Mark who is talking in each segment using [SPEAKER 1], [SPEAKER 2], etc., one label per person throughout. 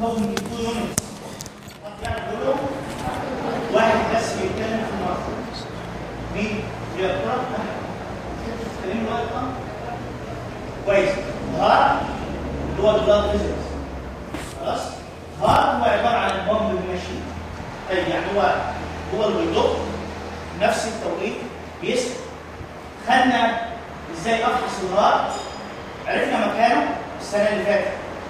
[SPEAKER 1] بتتكون من تو يونتس يعني كلهم واحد بس بيتكلم في المرض مين؟ يقرا كلمه واحد كويس هارت اللي هو البلاد فيزيكس خلاص هارت هو عباره عن البمب الماشي طيب يعني هو هو اللي بيدق نفس التوقيت بيسمع خدنا ازاي افحص الهارت عرفنا مكانه السنه اللي فاتت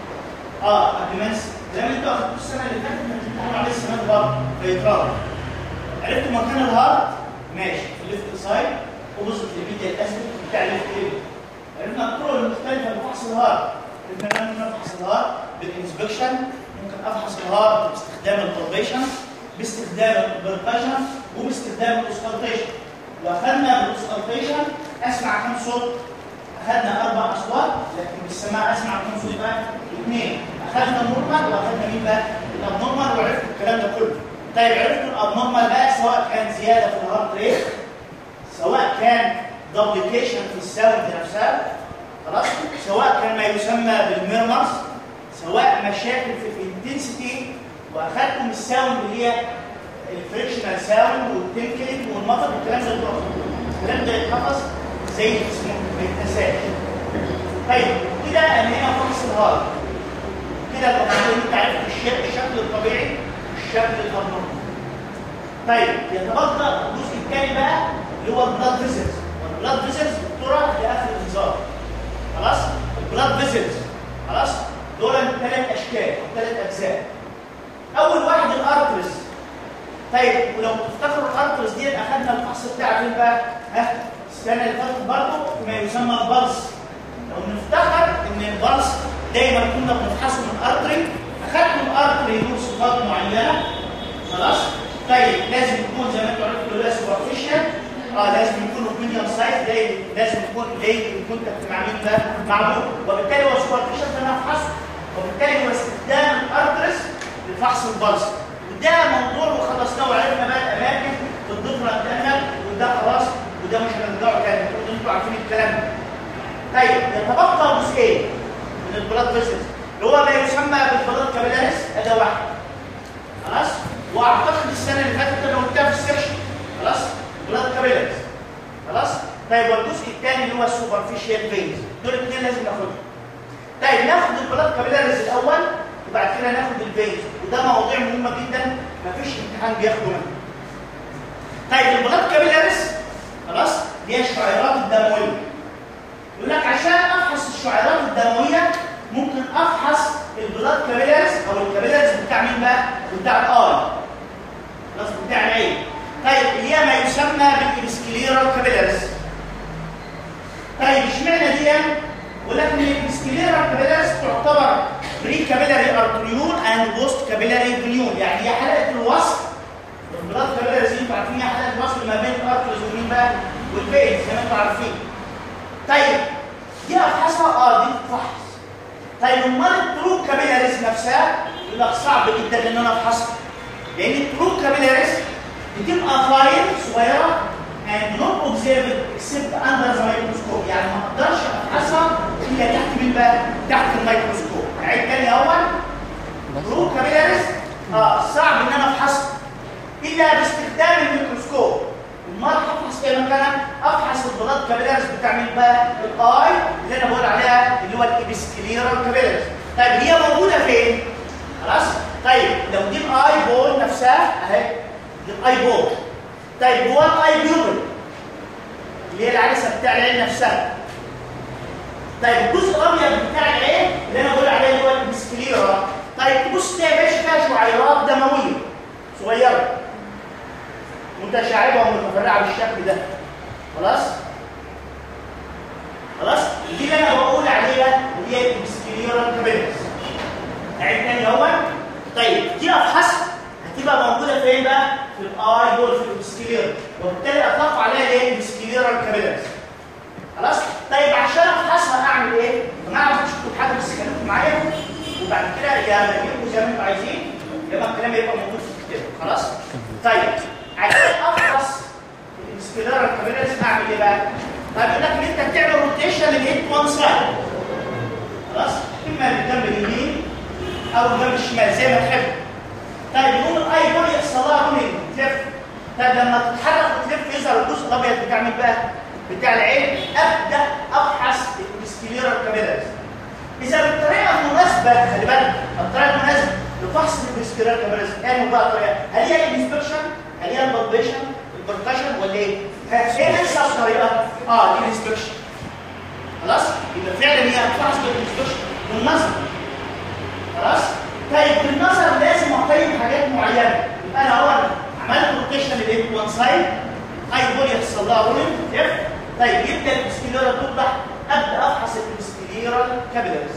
[SPEAKER 1] اه قبل ما انسى زي ما انتوا اخدتوا السنه اللي فاتت ما بتتكلموا عليه السنه اللي برضه فيتراضى عرفتوا مكان الهارت ماشي في الليفت سايد اوبوزيت الميديا الاسفل بتاع الليفت ايد عرفنا الطرق المختلفه لفحص الهارت عرفنا ان انا افحص الهارت بالانسبكشن ممكن افحص الهارت باستخدام البربيشن باستخدام البركشن وباستخدام الاوسكالتيشن واخذنا بالاوسكالتيشن اسمع كم صوت اخذنا اربع اصوات لكن بالسماع اسمع كم صوت بقى اثنين اخذنا النورمال واخذنا مين بقى الابنورمال وعرفت الكلام ده كله طيب عرفتوا الابنورمال بقى سواء كان زياده في الهارت ريت سواء كان دوبليكيشن في الساوند نفسها خلاص سواء كان ما يسمى بالميرمرز سواء مشاكل في الانتنسيتي واخذتم الساوند اللي هي الفريكشنال ساوند والتنكلينج والمطر والكلام ده كله الكلام ده يتحفظ زي اسمه ما يتنساش طيب كده انا هنا فحص الهارت كده المفروض ان انت عرفت الشكل, الشكل الطبيعي والشكل الابنورمال طيب يتبقى الجزء الثاني بقى اللي هو البلاد فيزلز والبلاد فيزلز بترى لاخر الانذار خلاص البلاد فيزلز خلاص دول ثلاث اشكال او ثلاث اجزاء اول واحد الارترز طيب ولو تفتكروا الارترز دي اخذنا الفحص بتاع فين بقى ها السنه اللي فاتت برضه ما يسمى البلس لو نفتكر ان البلس دايما كنا بنفحصه من ارتري اخذنا الارتري له صفات معينه خلاص طيب لازم يكون زي ما انتم عرفتوا له سوبرفيشال اه لازم يكون ميديوم سايز لازم يكون ليه يكون مع مين ده معدوم وبالتالي هو سوبرفيشال فانا افحصه وبالتالي هو استخدام الارترس لفحص البلس وده موضوع وخلصناه وعرفنا بقى الاماكن الضفره قدامنا وده خلاص وده مش هنرجعه تاني المفروض انتوا عارفين الكلام ده طيب يتبقى جزئين من البلاد فيسلز اللي هو ما يسمى بالبلاد كابيلاريس اداه واحد خلاص واعتقد السنه اللي فاتت انا قلتها في السيرشن خلاص بلاد كابيلاريز خلاص طيب والجزء الثاني اللي هو السوبرفيشال فينز دول الاثنين لازم ناخدهم طيب ناخد البلاد كابيلاريز الاول وبعد كده ناخد الفينز وده مواضيع مهمه جدا مفيش امتحان بياخده منها طيب البلاد كابيلاريز خلاص دي الشعيرات الدمويه يقول لك عشان افحص الشعيرات الدمويه ممكن افحص البلاد كابيلاريز او الكابيلاريز بتاع مين بقى بتاع الاي خلاص بتاع العين طيب اللي هي ما يسمى بالابسكليرال كابيلاريز طيب اشمعنى دي يقول لك ان الابسكليرال كابيلاريز تعتبر بري كابيلاري ارتريول اند بوست كابيلاري فينيول يعني هي حلقه الوصل البلاد كابيلاريز انتوا عارفين هي حلقه الوصل ما بين الارتريز ومين بقى والفينز زي ما انتوا عارفين طيب دي افحصها اه دي تفحص طيب امال الترو كابيلاريز نفسها يقول لك صعب جدا ان انا افحصها لان الترو كابيلاريز بتبقى فايل صغيره and not observed except under the microscope يعني ما اقدرش افحصها الا تحت مين بقى؟ تحت الميكروسكوب عيد تاني اول ترو كابيلاريز اه صعب ان انا افحصها الا باستخدام الميكروسكوب امال هفحص ايه مكانها؟ افحص البلاد كابيلاريز بتاع مين بقى؟ الاي اللي انا بقول عليها اللي هو الابسكليرال كابيلاريز طيب هي موجوده فين؟ خلاص؟ طيب لو دي الاي بول نفسها اهي دي الاي بول طيب جوه الاي بيوبل اللي هي العدسه بتاع العين نفسها طيب الجزء الابيض بتاع العين اللي انا بقول عليه اللي هو الابسكليرال طيب تبص تلاقي يا باشا فيها شعيرات دمويه صغيره متشعبه ومتفرعه بالشكل ده خلاص خلاص دي اللي انا بقول عليها اللي هي الابسكليرال كابيلز عيد تاني اهو طيب دي افحصها هتبقى موجوده فين بقى في الاي دول في الابسكليرال وبالتالي اطلق عليها ايه الابسكليرال كابيلز خلاص طيب عشان افحصها اعمل ايه يا جماعه ما تشوفوا حاجه بس خليكم معايا وبعد كده يا مريم زي ما انتوا عايزين يا اما الكلام يبقى موجود في الكتاب خلاص طيب عشان افحص السكيلر كابيلاريز اعمل ايه بقى؟ طيب يقول لك ان انت بتعمل روتيشن للهيد وان سايد خلاص اما للجنب اليمين او الجنب الشمال زي ما تحب طيب يقوم الاي بول يحصل لها رولينج تلف طيب لما تتحرك وتلف يظهر الجزء الابيض بتاع مين بقى؟ بتاع العين ابدا ابحث السكليرال كابيلاريز اذا بالطريقه المناسبه خلي بالك الطريقه المناسبه لفحص السكليرال كابيلاريز ايه بقى الطريقه؟ هل هي الانسبكشن؟ هل هي البلبيشن؟ البركشن ولا ايه؟ ايه انسب طريقه؟ اه الانسبكشن خلاص؟ يبقى فعلا هي هتفحص بالانسبكشن بالنظر خلاص؟ طيب بالنظر لازم اقيم حاجات معينه يبقى انا اول عملت روتيشن لقيت وان سايد اي بول يحصل لها رولينج اف طيب يبدا السكليرال توضح ابدا افحص السكليرال كابيلاريز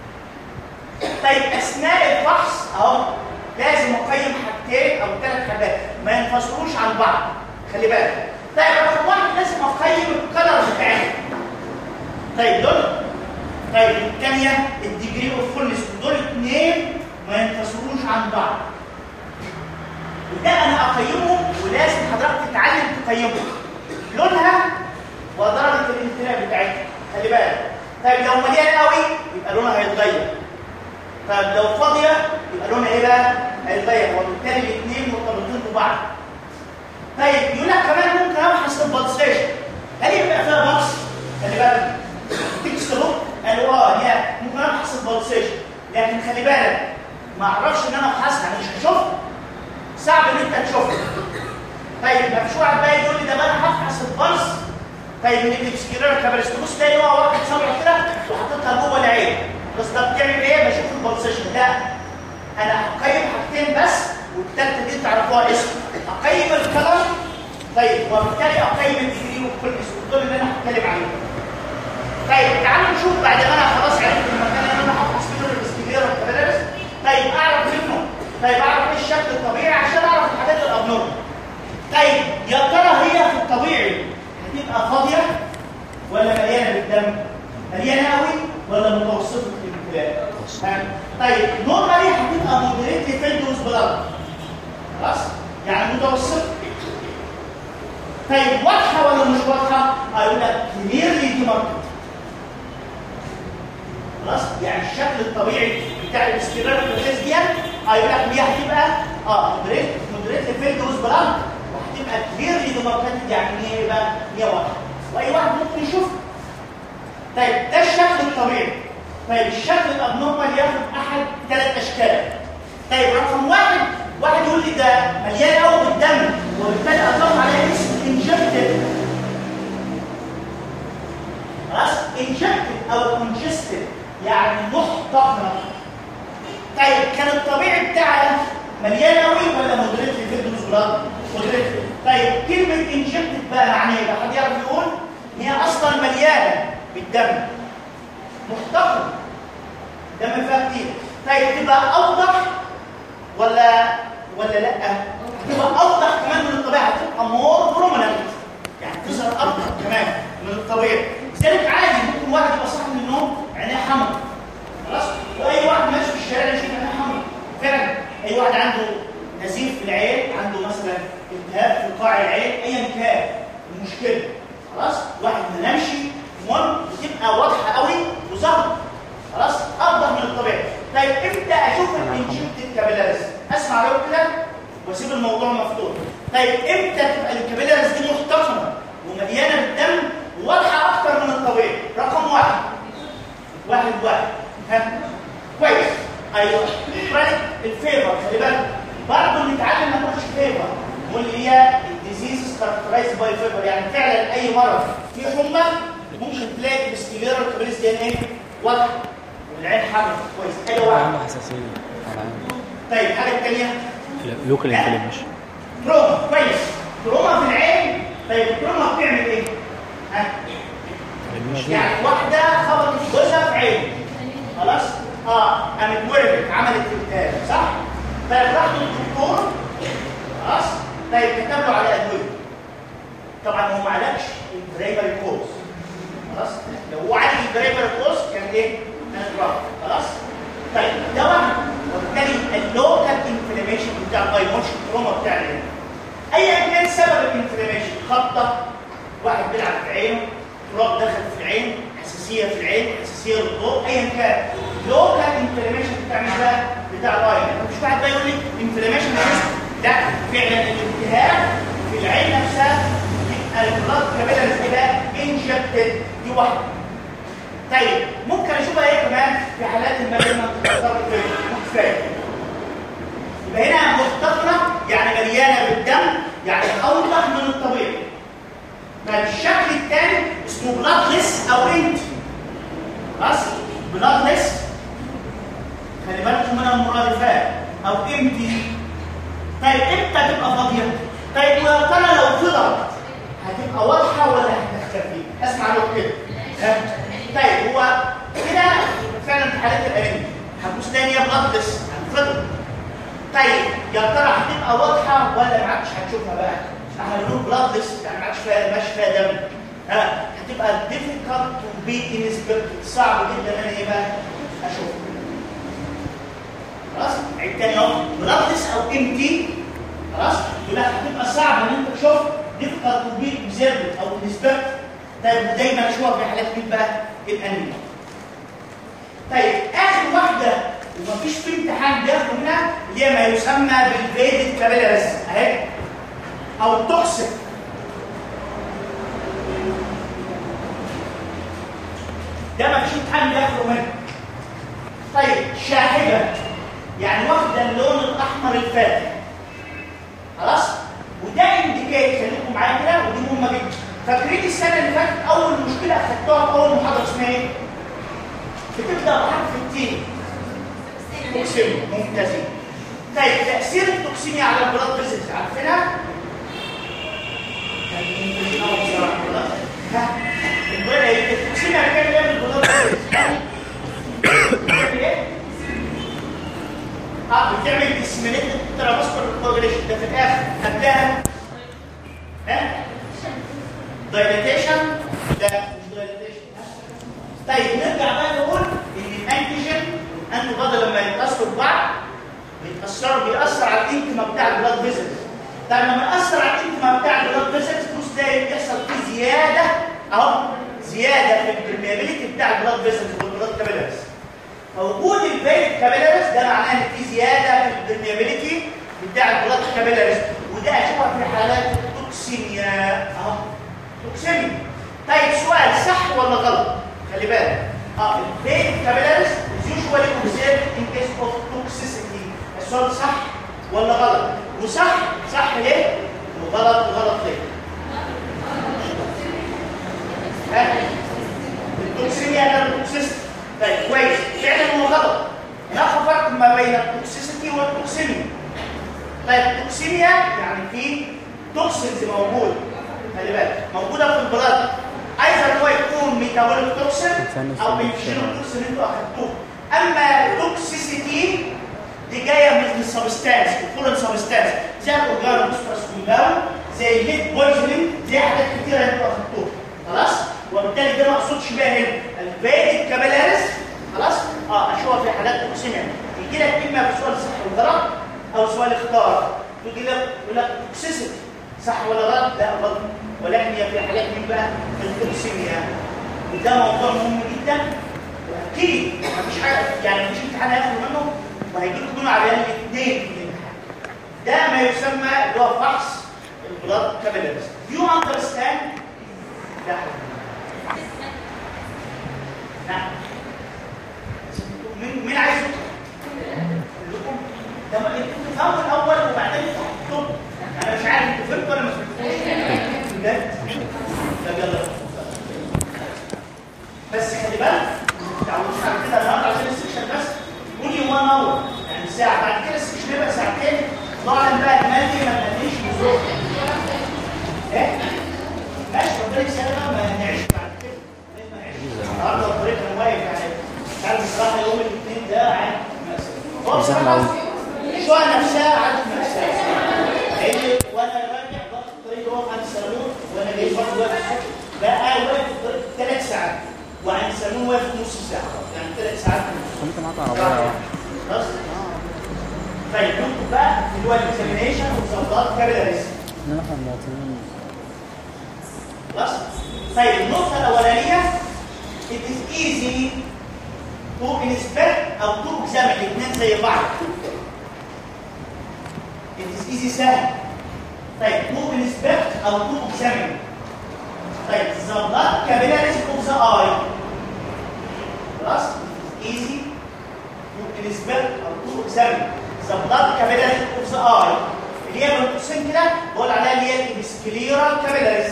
[SPEAKER 1] طيب اثناء الفحص اهو لازم اقيم حاجتين او ثلاث حاجات ما ينفصلوش عن بعض خلي بالك طيب رقم واحد لازم اقيم الكلر بتاعي طيب دول طيب الثانيه الديجري اوف فولنس دول اثنين ما ينفصلوش عن بعض وده انا اقيمهم ولازم حضرتك تتعلم تقيمهم لونها ودرجه الامتلاء بتاعتها خلي بالك طيب لو مليان قوي يبقى لونها هيتغير طيب لو فاضيه يبقى لونها ايه بقى هيتغير وبالتالي الاثنين مرتبطين ببعض طيب يقول لك كمان ممكن ابحث البلسيشن هل يبقى فيها بلس خلي بالك تكست بوك قالوا اه هي ممكن ابحث البلسيشن لكن خلي بالك ما اعرفش ان انا ابحثها انا مش هشوفها صعب ان انت تشوفها طيب ما فيش واحد بقى يقول لي ده بقى انا هفحص البلس طيب من الابسكيرال كابرس تبص تلاقي هو واخد صبع كده وحاططها جوه العين بس ده بتعمل ايه بشوف البلسيشن لا انا هقيم حاجتين بس والثالثه دي تعرفوها اسم اقيم الكلر طيب وبالتالي اقيم الديجري والكولنس ودول اللي انا هتكلم عليهم طيب تعالوا نشوف بعد ما انا خلاص عرفت المكان اللي انا هفحص فيه الابسكيرال كابرس طيب اعرف منه طيب اعرف ايه الشكل الطبيعي عشان اعرف الحاجات الابنورمال طيب يا ترى هي في الطبيعي هتبقى فاضيه ولا مليانه بالدم مليانه قوي ولا متوسطه الامتلاء طيب نورمالي هتبقى مودريتلي فيلد ويز بلاد خلاص يعني متوسطه طيب واضحه ولا مش واضحه هيقول لك كليرلي دي ماركت خلاص يعني الشكل الطبيعي بتاع الاستيراد البروسيس دي هيقول لك هي هتبقى اه مودريت مودريتلي فيلد ويز بلاد وهتبقى كليرلي ديماركتد يعني هي ايه بقى؟ هي واضحه واي واحد ممكن يشوفها طيب ده الشكل الطبيعي طيب الشكل الابنورمال ياخد احد ثلاث اشكال طيب رقم واحد واحد يقول لي ده مليان قوي بالدم وبالتالي اطلق عليه اسم انجكتد خلاص انجكتد او كونجستد يعني محتقنه طيب كان الطبيعي بتاعها مليان قوي ولا مودريت في الدوز بلاد مودريت طيب كلمه انجكتد بقى معناها ايه حد يعرف يقول هي اصلا مليانه بالدم محتقنه دم فيها كتير طيب تبقى اوضح ولا ولا لا تبقى اوضح كمان من الطبيعه تبقى مور بروميننت يعني تظهر اكتر كمان من الطبيعي لذلك عادي ممكن واحد يبقى صاحي من النوم عينيه حمرا خلاص واي واحد ماشي في الشارع يشوف عينيه حمرا فعلا اي واحد عنده نزيف في العين عنده مثلا التهاب في قاع العين ايا كان المشكله خلاص واحد ما نامش المهم بتبقى واضحه قوي وظهر خلاص افضل من الطبيعي طيب امتى اشوف الانجكتد كابيلاريز اسمع له كده واسيب الموضوع مفتوح طيب امتى تبقى الكابيلاريز دي محتقنه ومليانه بالدم وواضحه اكتر من الطبيعي رقم واحد واحد واحد ها كويس ايوه كريدت الفيفر خلي بالك برضه نتعلم ما نقولش فيفر واللي هي الديزيز كاركترايز باي فيفر يعني فعلا اي مرض في حمى ممكن تلاقي السكليرال كابيلاريز دي ايه واضحه والعين حمرا كويس حاجه واحده
[SPEAKER 2] عنده حساسيه
[SPEAKER 1] طيب حاجه ثانيه
[SPEAKER 2] لوكال انفلاميشن
[SPEAKER 1] تروما كويس تروما في العين طيب التروما بتعمل ايه؟ ها؟ يعني واحده خبطت جوزها في عينه خلاص؟ اه قامت ورمت عملت التهاب صح؟ طيب راح للدكتور خلاص؟ طيب كتب له على ادويه طبعا هو ما عالجش البرايمري كوز خلاص؟ لو هو عالج البرايمري كوز كان ايه؟ كانت راحت خلاص؟ طيب ده واحد وبالتالي اللوكال انفلاميشن بتاع البايموشن تروما بتاع العين ايا كان سبب الانفلاميشن خبطه واحد بيلعب في عينه تراب دخل في العين حساسيه في العين حساسيه للضوء ايا كان لوكال انفلاميشن بتعمل بقى بتاع الاي مش واحد بقى يقول لي انفلاميشن لا فعلا الالتهاب في العين نفسها البلاد كابيلاريز كده انجكتد دي واحده طيب ممكن اشوفها ايه كمان في حالات المريضه كفايه يبقى هنا مختصره يعني مليانه بالدم يعني اوضح من الطبيعي فالشكل الثاني اسمه بلادلس او انت خلاص بلادلس خلي بالكم من المرادفات او امتي طيب امتى تبقى فاضيه طيب ويا ترى لو فضلت هتبقى واضحه ولا هتختفي اسمع له كده ها؟ طيب هو كده فعلا في حالات الانيميا هتبص تاني يا بلادلس هتفضل طيب يا ترى هتبقى واضحه ولا ما عادش هتشوفها بقى احنا بنقول بلادلس يعني ما عادش فيها ماشي فيها دم ها هتبقى difficult to be inspected صعب جدا انا ايه بقى اشوفها خلاص عيد تاني اهو بلادلس او امتي خلاص يقول لك هتبقى صعب ان انت تشوف difficult to be observed او inspected طيب دايما اشوفها في حالات مين بقى الانيميا طيب اخر واحده ومفيش في امتحان بياخدوا منها اللي هي ما يسمى بالفيدد كابيلاريز اهي او التوكسيك ده مفيش امتحان بياخدوا منها طيب شاحبه يعني واخده اللون الاحمر الفاتح خلاص وده انديكيت خليكم معايا كده ودي مهمه جدا فاكرين السنه اللي فاتت اول مشكله اخدتوها في اول محاضره اسمها ايه؟ بتبدا بحرف التين توكسيميا ممتازين طيب تاثير التوكسيميا على البلاد فيزيتس عارفينها؟ ها التوكسيميا بتعمل ايه بالبلاد فيزيتس؟ بتعمل ايه؟ اه بتعمل ديسمينيتد تراباسكولار كوجريشن ده في الاخر قبلها ها؟ دايليتيشن ده مش دايليتيشن طيب نرجع بقى نقول ان الانتيجين انتوا بدل لما يتاثروا ببعض بيتاثروا بيأثر على الانتما بتاع البلاد فيزلز طيب لما يأثر على الانتما بتاع البلاد فيزلز بص تلاقي بيحصل فيه زياده اهو زياده في البرميابيلتي بتاع البلاد فيزلز والبلاد كابيلاريز فوجود الفيت كابيلاريز ده معناه ان في زياده في البرميابيلتي بتاع البلاد كابيلاريز وده اشوفها في حالات التوكسيميا اهو توكسيميا طيب سؤال صح ولا غلط خلي بالك اه الفيت كابيلاريز is usually observed in case of toxicity السؤال صح ولا غلط وصح صح ليه وغلط وغلط ليه ها التوكسيميا ده التوكسيستي طيب كويس فعلا هو غلط هناك فرق ما بين التوكسيستي والتوكسيميا طيب التوكسيميا يعني في توكسينز موجود خلي بالك موجوده في البلاد عايز هو يكون ميتابوليك توكسين او بيفشلوا التوكسين اللي انتوا اخدتوه اما التوكسيسيتي دي جايه من السبستانس الفورن سبستانس زي الاورجانو بوستراسكولاو زي الليد بويزنينج زي حاجات كتيره انتوا اخدتوها خلاص وبالتالي ده ما اقصدش بيها هنا الفيديك كابيلاريس خلاص اه اشوفها في حالات توكسيميا يجي لك اما في سؤال صح وغلط او سؤال اختار تيجي لك يقول لك توكسيسيتي صح ولا غلط؟ لا غلط ولكن هي في حالات مين بقى؟ التوكسيميا وده موضوع مهم جدا واكيد مفيش حاجه يعني مفيش امتحان هياخد منه وهيجي لكم منه على الاثنين في الامتحان ده ما يسمى اللي هو فحص البلاد كابيلاريز يو اندرستاند لا نعم مين مين عايز كلكم ده ما انتوا تفهموا الاول وبعدين تحطوا انا مش عارف انتوا فهمتوا ولا ما فهمتوش بجد طب يلا بس خلي بالك ما تعودوش على كده النهارده عشان السكشن بس قولي 1 اور يعني ساعه بعد كده السكشن يبقى ساعتين ضاعن بقى المادي ما تمليش بزور ايه ماشي ربنا يسلمنا ما نعيش بعد كده ما نعيش النهارده الطريق كان واقف يعني مش عارف بصراحه يوم الاثنين ده عادي هو بصراحه الشقه نفسها عادي نفسها لان وانا راجع ضغط الطريق هو عند السلمون وانا جاي برضه واقف الصبح بقى واقف في الطريق ثلاث ساعات وعند السلمون واقف نص ساعه يعني ثلاث ساعات
[SPEAKER 2] ممكن اقطع عربية
[SPEAKER 1] خلاص طيب نكتب بقى اللي هو الاكزامينيشن وظبطات كابيلاريز
[SPEAKER 2] انما احنا مواطنين
[SPEAKER 1] خلاص طيب النقطة الأولانية it is easy to inspect أو to examine الاثنين زي بعض it is easy سهل طيب to inspect او to examine طيب the blood capillaries of the eye خلاص it is easy to inspect او to examine the blood capillaries of the eye اللي هي بالقوسين كده بقول عليها اللي هي الابسكليرال كابيلاريز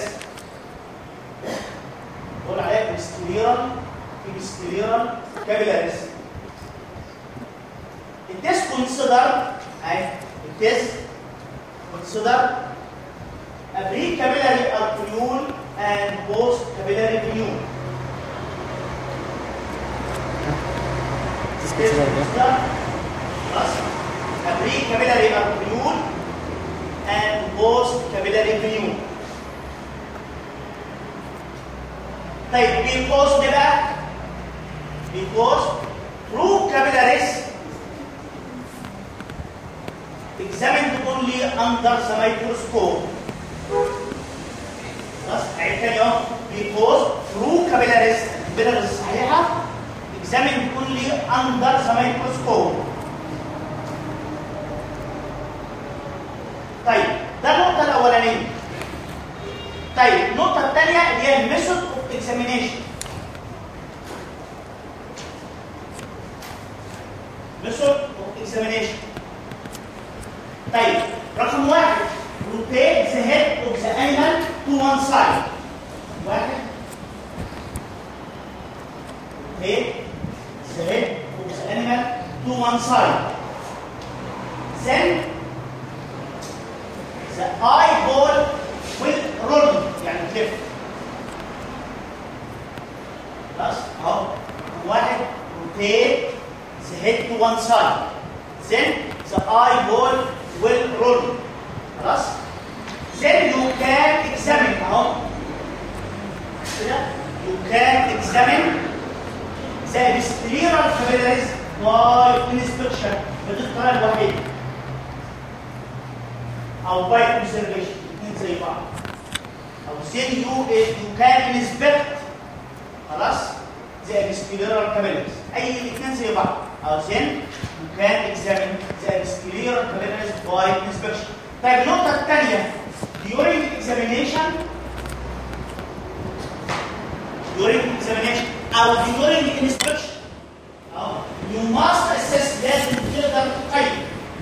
[SPEAKER 1] بقول عليها الابسكليرال الابسكليرال كابيلاريز It is considered أهي it is considered a pre-capillary arteriole and post-capillary venule. It is considered خلاص a pre-capillary arteriole and post-capillary venule. طيب because ده بقى because through capillaries examined only under the microscope. خلاص عيد تاني اهو because through capillaries capillaries الصحيحه examined only under the microscope. طيب ده النقطة الأولانية. طيب النقطة الثانية اللي هي الميثود اوف اكزامينيشن. ميثود اوف اكزامينيشن. طيب رقم واحد rotate the head of the animal to one side. واحد rotate the head of the animal to one side. Then the eyeball will roll يعني تلف. خلاص اهو واحد rotate the head to one side. Then the eyeball will roll. خلاص؟ Then you can examine اهو كده you can examine the posterior capillaries by inspection بدي الطريقه الوحيده او by observation الاثنين زي بعض او then you you can inspect خلاص the posterior capillaries اي الاثنين زي بعض او then you can examine the posterior capillaries by inspection طيب النقطة الثانية during examination during examination أو during inspection أو you must assess لازم تقدر تقيم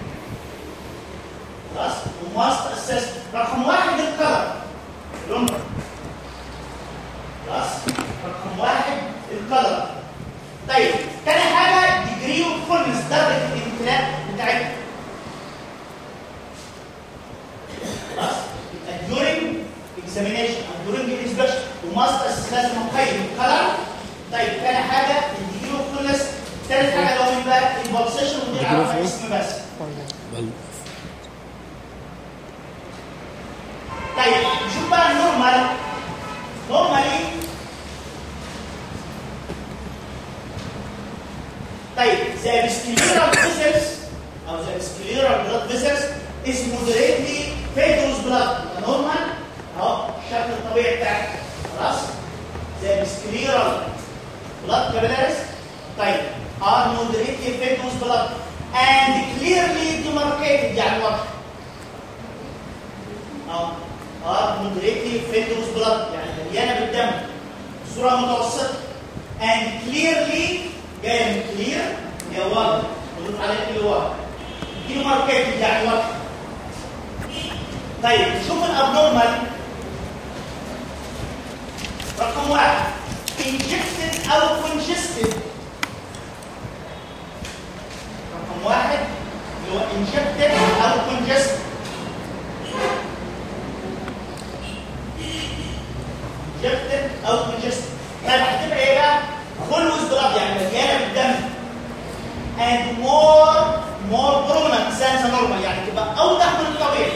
[SPEAKER 1] خلاص you must assess رقم واحد الكلر لون خلاص رقم واحد الكلر طيب تاني حاجة degree of fullness درجة الامتلاء بتاعتها خلاص يبقى during examination او during inspection وماست اساس لازم اقيم القلم طيب ثاني حاجه الديجري اوف فولنس ثالث حاجه لو مين بقى البلسيشن ودي عارفه اسم بس طيب نشوف بقى النورمال نورمالي طيب زي السكليرال فيسلز او زي السكليرال بلاد فيسلز is moderately فيتروس بلاد نورمال اهو الشكل الطبيعي بتاعك خلاص زي السكليرال بلاد كابيلاريز طيب are moderately فيتروس بلاد and clearly demarcated يعني واضح اهو are moderately فيتروس بلاد يعني مليانه بالدم بصوره متوسطه and clearly جايه من clear هي واضح بنقول عليها اللي واضح demarcated يعني واضح طيب شوف الابنورمال رقم واحد injected او congested رقم واحد اللي هو injected او congested injected او congested طيب هتبقى ايه بقى؟ full with blood يعني مليانه بالدم and more more prominent than the normal يعني تبقى اوضح من الطبيعي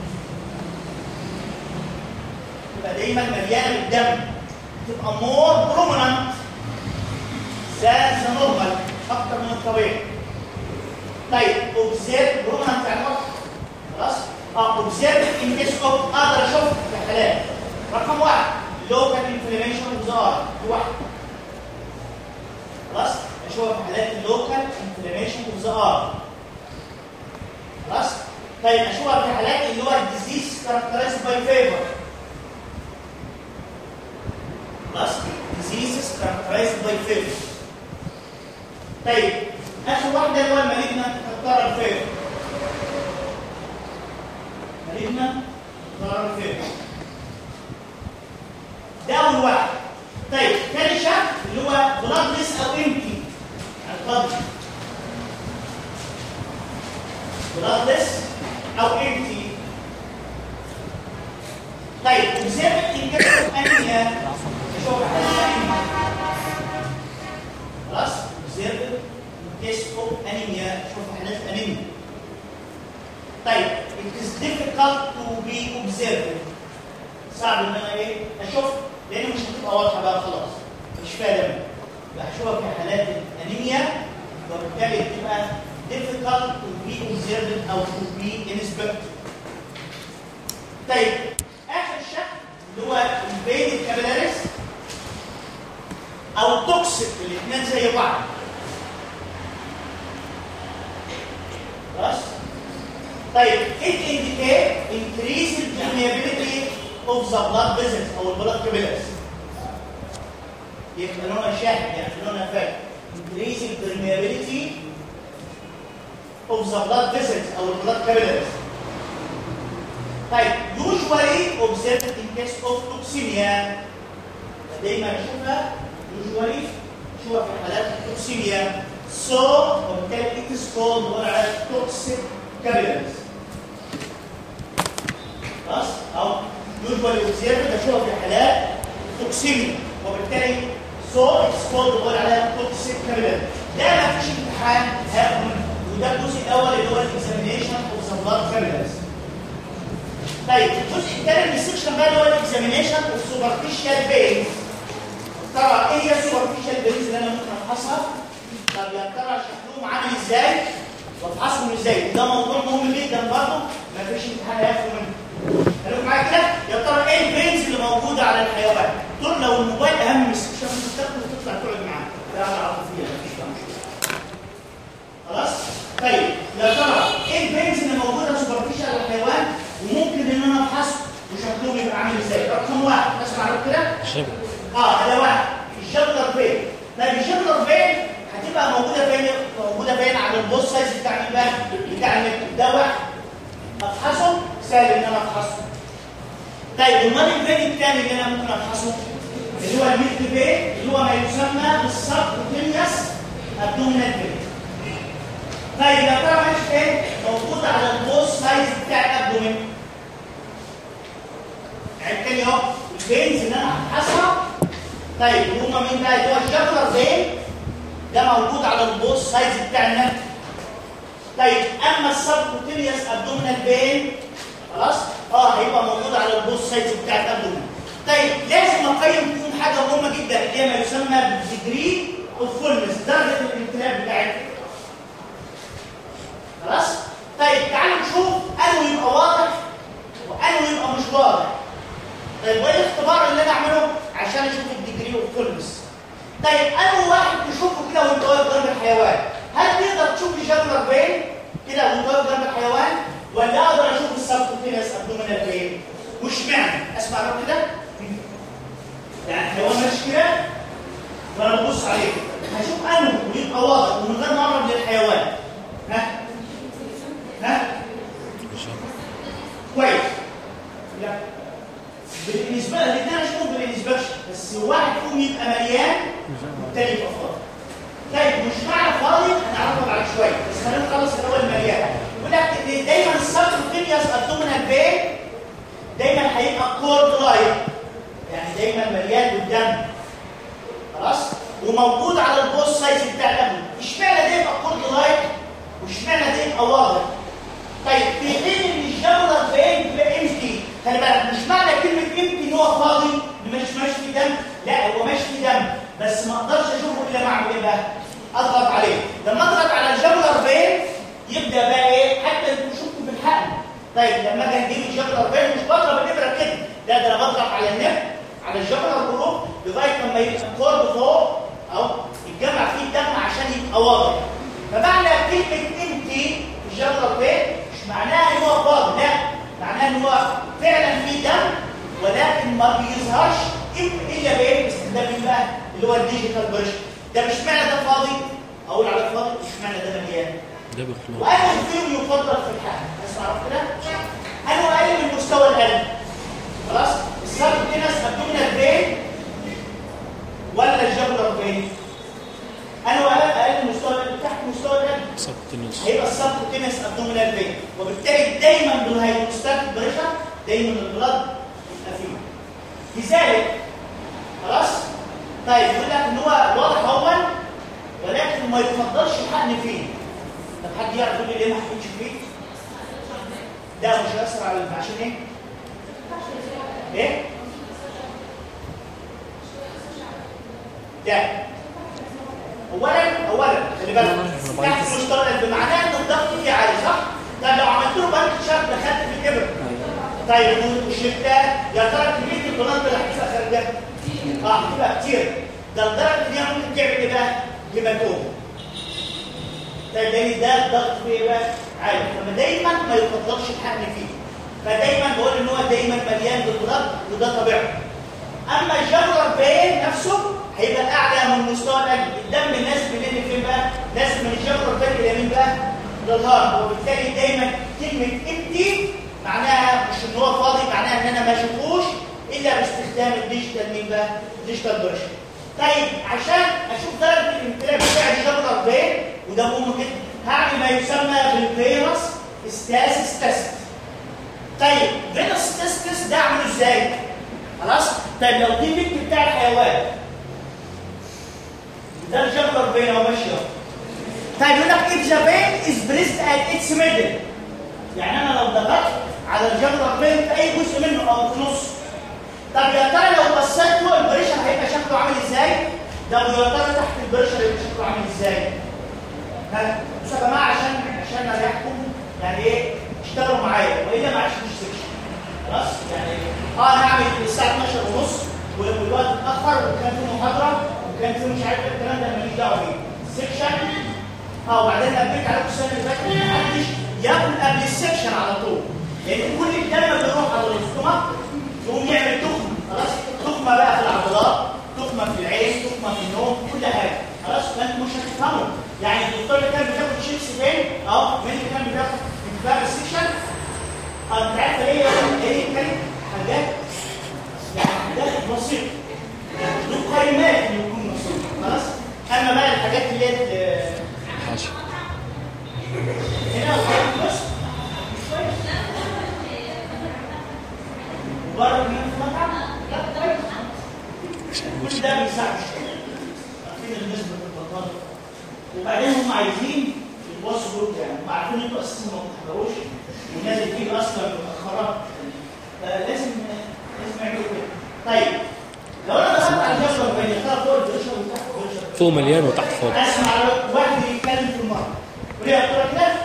[SPEAKER 1] تبقى دايما مليانه بالدم تبقى more prominent than the normal اكتر من الطبيعي طيب observe prominent يعني اكتر خلاص اه observe in case of اقدر اشوف في حالات رقم واحد local inflammation of the eye دي واحده خلاص اشوفها في حالات اللوكال inflammation of the eye خلاص طيب اشوفها في حالات اللي هو الديزيز كاركترايزد باي فيفر خلاص diseases characterized by fever طيب اخر واحده اللي هو المالجنا تختار الفيفر مالجنا تختار الفيفر ده اول واحد طيب ثاني شكل اللي هو بلادلس او امتي يعني فاضي بلادلس او امتي طيب وبسبب ان كانت انيا نشوف حالات خلاص observed in case of anemia شوف حالات انيميا طيب it is difficult to be observed صعب ان انا ايه اشوف لان مش هتبقى واضحه بقى خلاص مش فيها دم يبقى هشوفها في حالات الانيميا وبالتالي بتبقى difficult to be observed او to be inspected طيب اخر شكل اللي هو البين الكابيلاريس او توكسيك الاثنين زي بعض خلاص طيب it indicate increase the permeability of the blood vessels او البلاد capillaries يبقى لونها شاحب يعني لونها فاتح increase the permeability of the blood vessels او البلاد capillaries طيب usually observed in case of toxemia دايما اشوفها usually اشوفها في حالات التوكسيميا so وبالتالي it is called بنقول على toxic capillaries خلاص او usually observed اشوفها في حالات توكسيميا وبالتالي so it is called بنقول على toxic capillaries ده ما فيش امتحان هاخد وده الجزء الاول اللي هو الاكزامينيشن اوف ذا بلاد capillaries طيب الجزء الثاني من السكشن بقى اللي هو الاكزامينيشن اوف سوبرفيشال بينز ترى ايه هي السوبرفيشال بينز اللي انا ممكن افحصها؟ طب يا ترى شكلهم عامل ازاي؟ وافحصهم ازاي؟ ده موضوع مهم جدا برضه ما فيش امتحان هياخد منه. خليكم معايا كده يا ترى ايه البينز اللي موجوده على الحيوان؟ دول لو الموبايل اهم من السكشن ممكن تاخده وتطلع تقعد معاه. ده انا اعرف فيها مفيش فيها مشكله. خلاص؟ طيب يا ترى ايه البينز اللي موجوده سوبرفيشال على الحيوان وممكن ان انا افحصه وشكلهم يبقى عامل ازاي؟ رقم واحد اسمع كده؟
[SPEAKER 2] شبه
[SPEAKER 1] اه ده واحد الشابتر فين طيب الشابتر فين هتبقى موجوده فين موجوده فين على البوست سايز بتاع البان بتاع النت ده واحد افحصه سهل ان انا افحصه طيب امال الفين الثاني اللي انا ممكن افحصه اللي هو الميلك فين اللي هو ما يسمى بالسبكوتينيوس ابدومينال فين طيب يا ترى ماشي فين موجود على البوست سايز بتاع الابدومين يعني تاني اهو الفينز اللي انا هفحصها طيب هما مين بقى اللي هو الشابتر فين ده موجود على البوست سايز بتاع النت طيب اما السبكوتينيوس ابدومينال فين خلاص اه هيبقى موجود على البوست سايز بتاع الابدومين طيب لازم اقيم فيهم حاجه مهمه جدا اللي هي ما يسمى بالديجري اوف فولنس درجه الامتلاء بتاعتها خلاص طيب تعالوا نشوف انه يبقى واضح وانه يبقى مش واضح طيب وايه الاختبار اللي انا اعمله عشان اشوف الديجري اوف فولنس طيب انا واحد تشوفه كده وانت واقف جنب الحيوان هل تقدر تشوف الجبلر فين كده وانت واقف جنب الحيوان ولا اقدر اشوف السبكوتينس ابدومينال فين مش معنى اسمع لو كده يعني الحيوان ماشي كده وانا ببص عليه هشوف انه ويبقى واضح ومن غير ما اقرب للحيوان ها ها كويس لا بالنسبه الاثنين اشوفهم بالنسبه بس واحد فيهم يبقى مليان والتاني يبقى فاضي طيب مش معنى فاضي هنعرفه بعد شويه بس خلينا نخلص الاول المليان يقول لك ان دايما السبكوتينيوس ابدومينال فين دايما هيبقى كورد لايت يعني دايما مليان بالدم خلاص وموجود على البوست سايز بتاع الابدومين اشمعنى ده يبقى كورد لايت واشمعنى ده يبقى واضح طيب في حين ان الجبلر فين تبقى امتي خلي بالك مش معنى كلمه امتي ان هو فاضي مش ماشي في دم لا هو ماشي في دم بس ما اقدرش اشوفه الا مع ايه بقى اضغط عليه لما اضغط على الجبلر فين يبدا بقى ايه حتى انتوا شفتوا في الحقن طيب لما اجي اجيب الجبلر فين مش بضرب الابره كده لا ده انا بضغط على النب على الجبلر جروب لغايه لما يبقى الكورد فوق او يتجمع فيه الدم عشان يبقى واضح فمعنى كلمه امتي في الجبلر فين مش معناها ان هو فاضي لا معناها ان هو فعلا في دم ولكن ما بيظهرش الا بايه باستخدام مين بقى اللي هو الديجيتال بريشر ده مش معنى ده فاضي اقول على فاضي مش معنى ده مليان
[SPEAKER 3] ده بخلاص
[SPEAKER 1] واي فيهم يفضل في الحقن اسمع كده انا اقل من مستوى القلب خلاص السبكتينس ابدومينال فين ولا الجبلر فين انا اقل من مستوى القلب تحت مستوى القلب
[SPEAKER 3] سبتنس
[SPEAKER 1] هيبقى السبكتينس ابدومينال فين وبالتالي دايما بالهيدروستات بريشر دايما البلد يبقى فيه لذلك خلاص طيب يقول لك ان هو واضح اهو ولكن ما يفضلش الحقن فيه طب حد يعرف يقول لي ليه ما حقنش فيه ده مش هيأثر على الم- عشان ايه ايه ده اولا اولا خلي بالك تحت مستوى بمعناه ان الضغط فيه عالي صح طب لو عملت له بنك شاب دخلت في الابره طيب والشتاء يا ترى كميه البلانت اللي هتبقى خارجه اه هتبقى كتير ده لدرجه ان هي ممكن تعمل ايه بقى؟ هيماتوم طيب لان ده الضغط فيه ايه بقى؟ عالي فما دايما ما يفضلش الحقن فيه فدايما بقول ان هو دايما مليان بالبلانت وده طبيعته اما الجبر بين نفسه هيبقى اعلى من مستوى القلب الدم نازل منين فين بقى نازل من الجبر بين الى مين بقى للهارت وبالتالي دايما كلمه امتي معناها مش ان هو فاضي معناها ان انا ما اشوفوش الا باستخدام الديجيتال مين بقى ديجيتال بريشر طيب عشان اشوف درجه الامتلاك بتاع الجبر بين وده مهم جدا هعمل ما يسمى بالفيروس ستاسيس تيست طيب فيروس تيست ده اعمله ازاي خلاص طيب لو دي البنت بتاع الحيوان ده الجبر بين اهو ماشي اهو طيب يقول لك if the vein is pressed at its middle يعني انا لو ضغطت على الجبر بين في اي جزء منه او في نص طب يا ترى لو بصيت فوق البريشر هيبقى شكله عامل ازاي؟ ده ويا ترى تحت البريشر هيبقى شكله عامل ازاي؟ ها بصوا يا جماعه عشان عشان اريحكم يعني ايه اشتغلوا معايا والا ما عادش مش سكشن خلاص يعني اه انا هعمل الساعه 12 ونص والوقت اتاخر وكان في محاضره وكان في مش عارف إيه الكلام ده ماليش دعوه بيه سكشن اه وبعدين نبهت عليكم السنه اللي فاتت ما حدش ياكل قبل السكشن على طول لان كل الدم بيروح على الاستومك يقوم يعمل تخمه خلاص تخمه بقى في العضلات تخمه في العين تخمه في النوم كل حاجه خلاص فانتوا مش هتفهموا يعني الدكتور اللي كان بياخد شيبس فين اه مين اللي كان بياخد في باب السكشن اه انت عارفه ايه ايه كانت حاجات يعني حاجات بسيطه مقيمات ان يكون بسيط خلاص اما بقى الحاجات اللي هي ال-
[SPEAKER 3] حاشي
[SPEAKER 1] هنا بص بره من المطعم لا كويس كل ده بيساعد شويه عارفين النسبه البطاله وبعدين هم عايزين يبصوا جروب يعني هم عارفين انتوا اساسا ما بتحضروش والناس اللي بتيجي اصلا متاخره فلازم لازم يعملوا كده طيب لو انا دخلت على الجبل بين يختار فوق البريشر وتحت البريشر
[SPEAKER 3] فوق مليان وتحت فاضي
[SPEAKER 1] اسمع واحد يتكلم في المره وليه قلت لك كده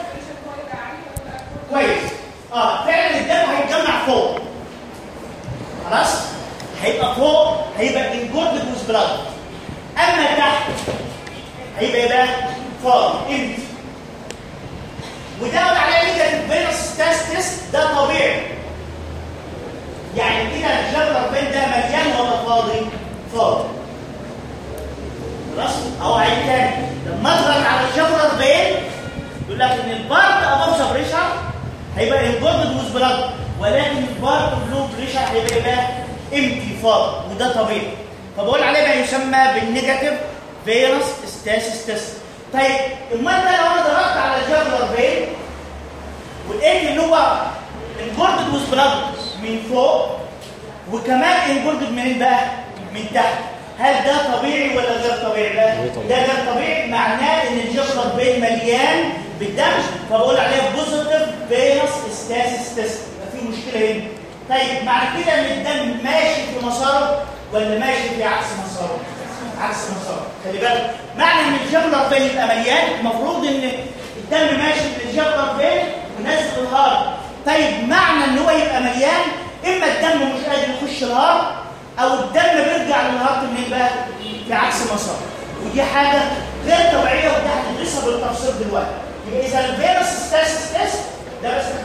[SPEAKER 1] كويس اه فعلا الدم هيتجمع فوق خلاص هيبقى فوق هيبقى انجورد بوز بلاد اما تحت هيبقى ايه بقى فاضي امتي وده قال عليه نيجاتيف فيروس ستاستس ده طبيعي يعني كده الجبر بين ده مليان ولا فاضي فاضي خلاص اهو عيد تاني لما اضغط على الجبر بين يقول لك ان البارت ابوف ذا بريشر هيبقى انجورد ويز بلاد ولكن البارت بلو بريشر هيبقى ايه بقى امتي فاضي وده طبيعي فبقول عليه ما يسمى بالنيجاتيف فيروس ستاسيس تيست طيب امال ده لو انا ضغطت على الجبر بين ولقيت ان هو انجورد ويز بلاد من فوق وكمان انجورد منين بقى من تحت هل ده طبيعي ولا غير طبيعي لا
[SPEAKER 3] غير طبيعي.
[SPEAKER 1] ده غير طبيعي معناه ان الجبر بين مليان بالدم فبقول عليه بوزيتيف فيروس ستاسيس تيست يبقى في مشكله هنا طيب معنى كده ان الدم ماشي في مساره ولا ماشي في عكس مساره عكس مساره خلي بالك معنى ان الجبر بين يبقى مليان المفروض ان الدم ماشي في الجبر بين ونازل الهارت طيب معنى ان هو يبقى مليان اما الدم مش قادر يخش الهارت او الدم بيرجع للهارت منين بقى في عكس مسار ودي حاجه غير طبيعيه ودي هندرسها بالتفصيل دلوقتي يبقى اذا الفيروس ستاسيس تيست ده بستخدمه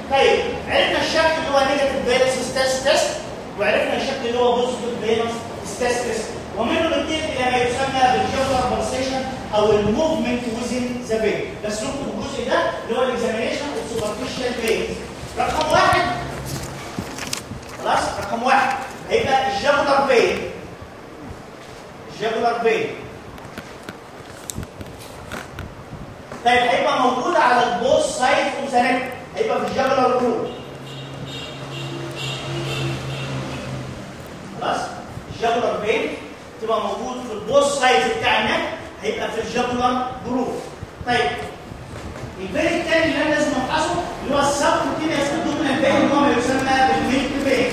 [SPEAKER 1] طيب عرفنا الشكل اللي هو نيجاتيف فيروس ستاس تيست وعرفنا الشكل اللي هو بوزيتيف فيروس ستاس تيست ومنه ننتقل الى ما يسمى بالجوزر بالسيشن او الموفمنت وزن ذا فين بس نكتب الجزء ده اللي هو الاكزامينشن اوف سوبرفيشال فينز رقم واحد خلاص رقم واحد هيبقى الجاكولار فين الجاكولار فين طيب هيبقى موجود على البوس سايد اوف ذا نيك هيبقى في الجاكولار جروب خلاص الجاكولار فين تبقى موجود في البوس سايد بتاع النك هيبقى في الجاكولار جروب طيب الفين الثاني اللي انا لازم ابحثه اللي هو السبكوتينيوس ابدومينال فين اللي هو ما يسمى بالميلك فين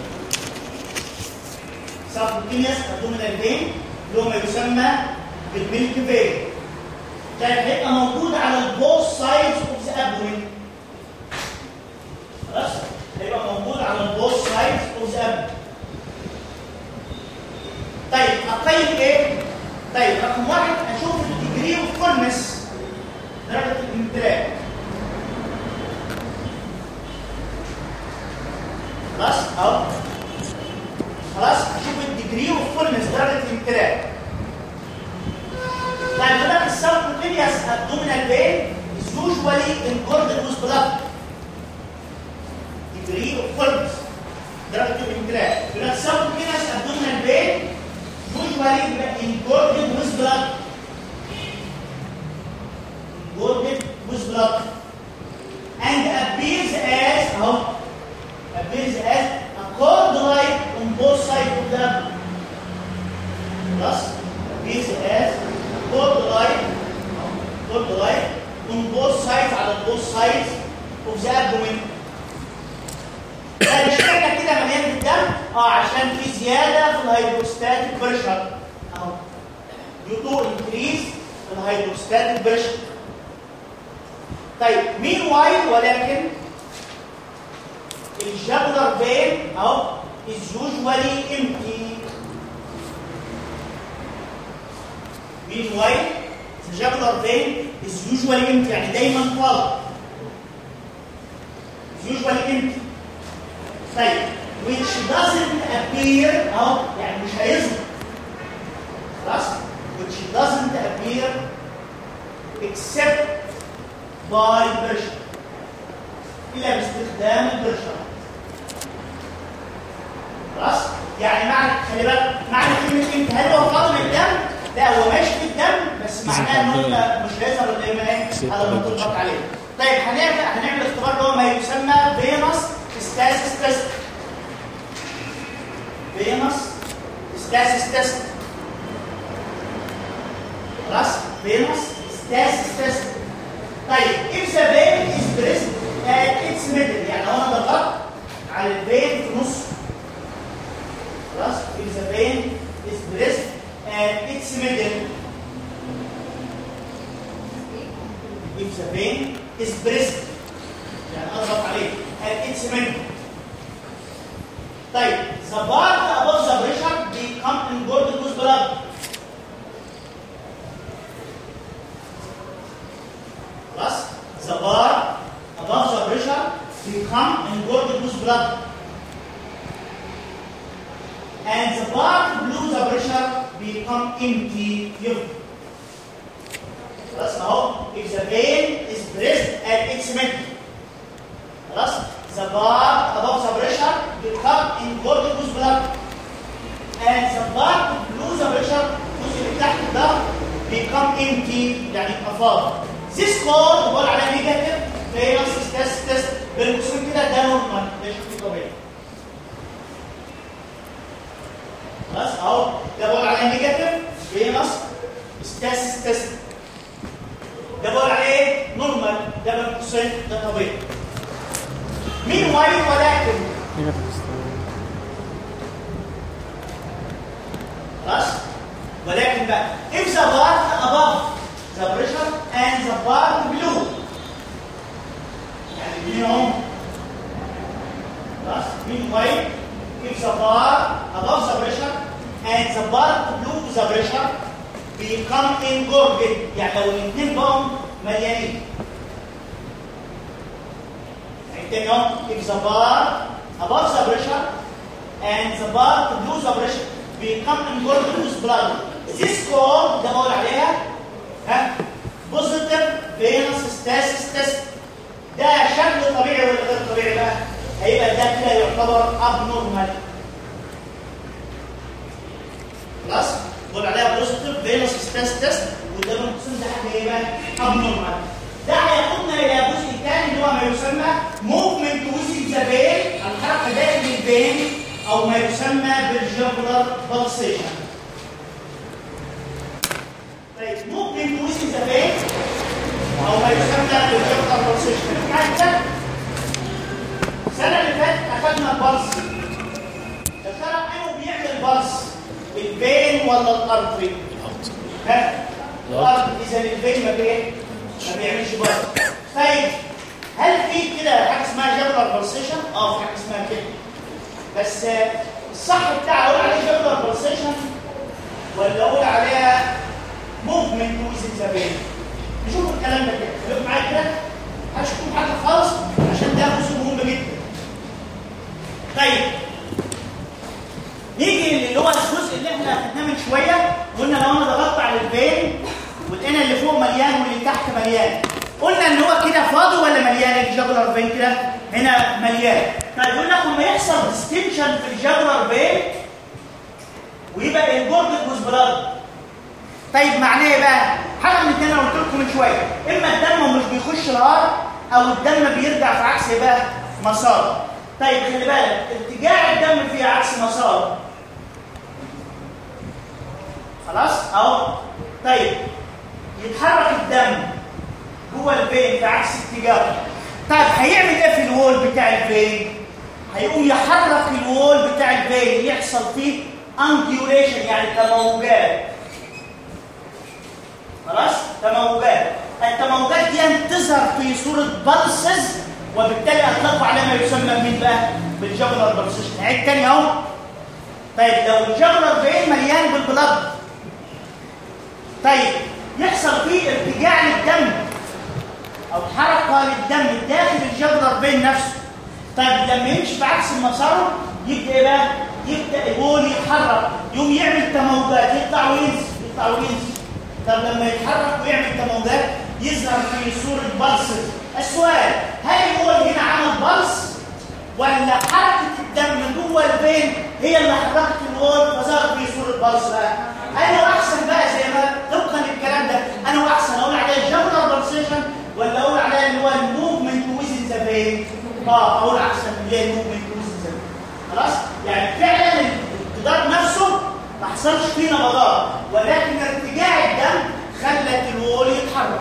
[SPEAKER 1] سبكوتينيوس ابدومينال فين اللي هو ما يسمى بالميلك فين طيب هيبقى موجود على البوث سايدز اوف ذا ابدومين خلاص هيبقى موجود على البوث سايدز اوف ذا ابدومين طيب اقيم ايه طيب رقم واحد اشوف الديجري اوف فولنس درجه الامتلاك خلاص اهو خلاص اشوف الديجري اوف فولنس درجه الامتلاك طيب هنا السبكوتينيوس abdominal vein is usually encorded with blood. Degree of fullness. درجة الامتلاك. هنا السبكوتينيوس abdominal vein usually encorded with blood. Encorded with blood. And appears as اهو appears as a cord light on both sides of the abdomen. خلاص appears as cord light cord light on both sides على both sides of the abdomen اشمعنى كده مليان بالدم؟ اه عشان في زياده في الهيدروستاتيك بريشر اهو due to increase في الهيدروستاتيك بريشر طيب مين وايل ولكن الجابلر فين اهو is usually empty meanwhile the jugular vein is usually empty يعني دايما فاضي is usually empty طيب which doesn't appear اهو يعني مش هيظهر خلاص which doesn't appear except by pressure الا باستخدام البرشر خلاص يعني معنى خلي بالك معنى كلمه انت هل هو فاضي من الدم لا هو ماشي في الدم بس معناه ان هو مش هيظهر الا ما ايه على ما تضغط عليه طيب هنعمل هنعمل اختبار اللي هو ما يسمى فينوس ستاسيس تيست فينوس ستاسيس تيست خلاص فينوس ستاسيس تيست طيب if the vein is pressed at its middle يعني لو انا ضغطت على الفين في نص خلاص if the vein is pressed at its middle if the vein is pressed يعني اضغط عليه at its middle طيب the part above the pressure become engorged with blood خلاص the bar above the pressure become engorged with blood and the bar below the pressure become empty يفضل خلاص اهو if the vein is pressed at its middle خلاص the bar above the pressure become engorged with blood and the bar below the pressure الجزء اللي تحت ده become empty يعني يبقى فاضي This code بقول على نيجاتيف فينوس تيست تيست بالقسم كده ده نورمال ده شكل طبيعي خلاص اهو ده بقول على نيجاتيف فينوس ستاس تيست ده بقول عليه ايه نورمال ده بالقسم ده طبيعي مين وايد ولكن خلاص ولكن بقى if the part above the pressure and the part below يعني بينهم خلاص meanwhile if the bar above the pressure and the bar below the pressure become engorged يعني لو الاثنين بقوا مليانين يعني التاني اهو if the bar above the pressure and the bar below the pressure become engulfed with blood this called ده بقول عليها ها positive venous stasis test ده شكل طبيعي ولا غير طبيعي بقى هيبقى ده كده يعتبر abnormal خلاص بقول عليها بوزيتيف فينوس ستاس تيست وده بنقسم ده حاجه ايه بقى ابنورمال ده هياخدنا الى الجزء الثاني اللي هو ما يسمى موفمنت ويزن ذا فين الحركه داخل الفين او ما يسمى بالجبلر بالسيشن طيب موفمنت ويزن ذا فين او ما يسمى بالجبلر بالسيشن حاجه السنه اللي فاتت اخذنا البلس يا ترى انه بيعمل بلس الفين ولا الارتري ها الارض اذا الفين ما بيه ما بيعملش بلس طيب هل في كده حاجه اسمها جبلر بالسيشن اه في حاجه اسمها كده بس آه، الصح بتاعه اقول عليه جبلر بالسيشن ولا اقول عليها موفمنت ويزن ذا فين نشوف الكلام ده كده خليكم معايا كده هشوفكم حاجه خالص عشان ده جزء مهم جدا طيب نيجي اللي هو الجزء اللي احنا خدناه من شويه قلنا لو انا ضغطت على الفين ولقينا اللي فوق مليان واللي تحت مليان قلنا ان هو كده فاضي ولا مليان الجبلر فين كده هنا مليان طيب يقول لك لما يحصل ديستنشن في الجبلر فين ويبقى الجورد جوز بلاد طيب معناه ايه بقى حاجه من الاتنين انا قلت لكم من شويه اما الدم مش بيخش الهار او الدم بيرجع في عكس ايه بقى مساره طيب خلي بالك ارتجاع الدم في عكس مساره خلاص اهو طيب يتحرك الدم جوه الفين في عكس اتجاهه طيب هيعمل ايه في الوول بتاع الفين هيقوم يحرك الوول بتاع الفين يحصل فيه انكيوليشن يعني تموجات خلاص تموجات التموجات دي تظهر في صوره بلسز وبالتالي اطلقوا على ما يسمى مين بقى بالجبلر بلسيشن عيد تاني اهو طيب لو الجبلر فين مليان بالبلد طيب يحصل فيه ارتجاع للدم او حركه للدم داخل الجبلر فين نفسه طيب لما يمشي بعكس المسار يبدا ايه بقى يبدا البول يتحرك يقوم يعمل تموجات يطلع وينزل يطلع وينزل طب لما يتحرك ويعمل تموجات يظهر في صوره بلسز السؤال هل البول هنا عمل بلس ولا حركه الدم جوه الفين هي اللي حركت البول فظهر في صوره بلس بقى انا احسن بقى زي ما طبقا للكلام ده انا احسن اقول عليه جبلر بلسيشن ولا اقول عليه اللي هو الموفمنت ويزن ذا فين اه اقول احسن اللي هي الموفمنت ويزن ذا خلاص يعني فعلا الجدار نفسه ما حصلش فيه نبضات ولكن ارتجاع الدم خلت الوول يتحرك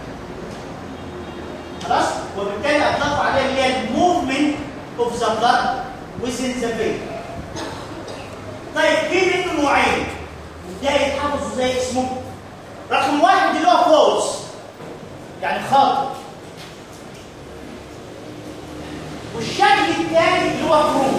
[SPEAKER 1] خلاص وبالتالي اطلقوا عليها اللي هي الموفمنت اوف ذا بلاد within ذا فين طيب في منه نوعين وده يتحفظوا زي اسمه رقم واحد اللي هو فولس يعني خاطئ والشكل الثاني اللي هو فروض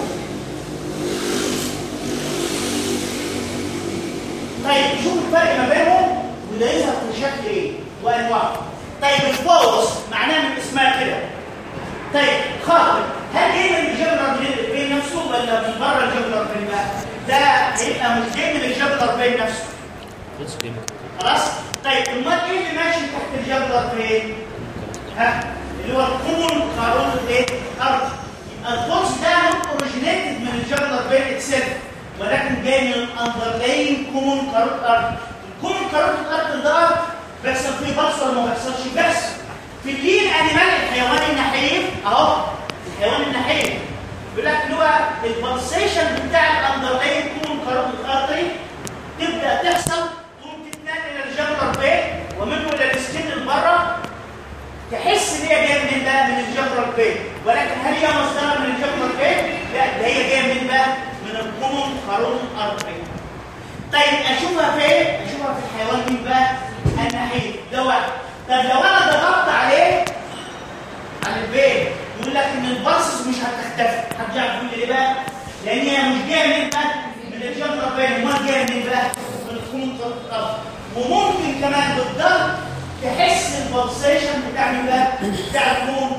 [SPEAKER 1] طيب شوف الفرق ما بينهم وده يظهر في شكل ايه وانواع طيب الفولس معناه من اسمها كده طيب خاطئ هل جاي من الجبلر بين نفسه ولا من بره الجبلر بين بقى ده هيبقى مش جاي من الجبلر بين نفسه
[SPEAKER 3] بس كده
[SPEAKER 1] خلاص طيب امال ايه اللي ماشي تحت الجبلر فين ها اللي هو الكومون قانون الايه الارض يبقى الفورس ده نوت اوريجينيتد من الجبلر بين اتسيلف ولكن جاي من الاندرلاين كومون قانون الارض الكومون قانون الارض ده بيحصل فيه بلس ولا ما بيحصلش بس في اللين انيمال الحيوان النحيف اهو الحيوان النحيف بيقول لك اللي هو البلسيشن بتاع الاندرلاين كومون قانون الارضي تبدا تحصل تقوم تتنقل الى الجبلر بين ومنه الى السكين اللي بره تحس ان هي جايه منين بقى من الجبلر بين ولكن هل هي مصدرها من الجبلر بين؟ لا ده هي جايه منين بقى؟ من الكومون قانون الارضي طيب اشوفها فين؟ اشوفها في الحيوان مين بقى؟ النحيف ده واحد طب لو انا ضغطت عليه على البين يقول لك ان البلسز مش هتختفي هترجع تقول لي ليه بقى؟ لان هي مش جايه منين بقى؟ من الجبلر بين امال جايه منين بقى؟ من الكومون قانون الارضي وممكن كمان بالضغط تحس البلسيشن بتاع مين بقى؟ بتاع الكومون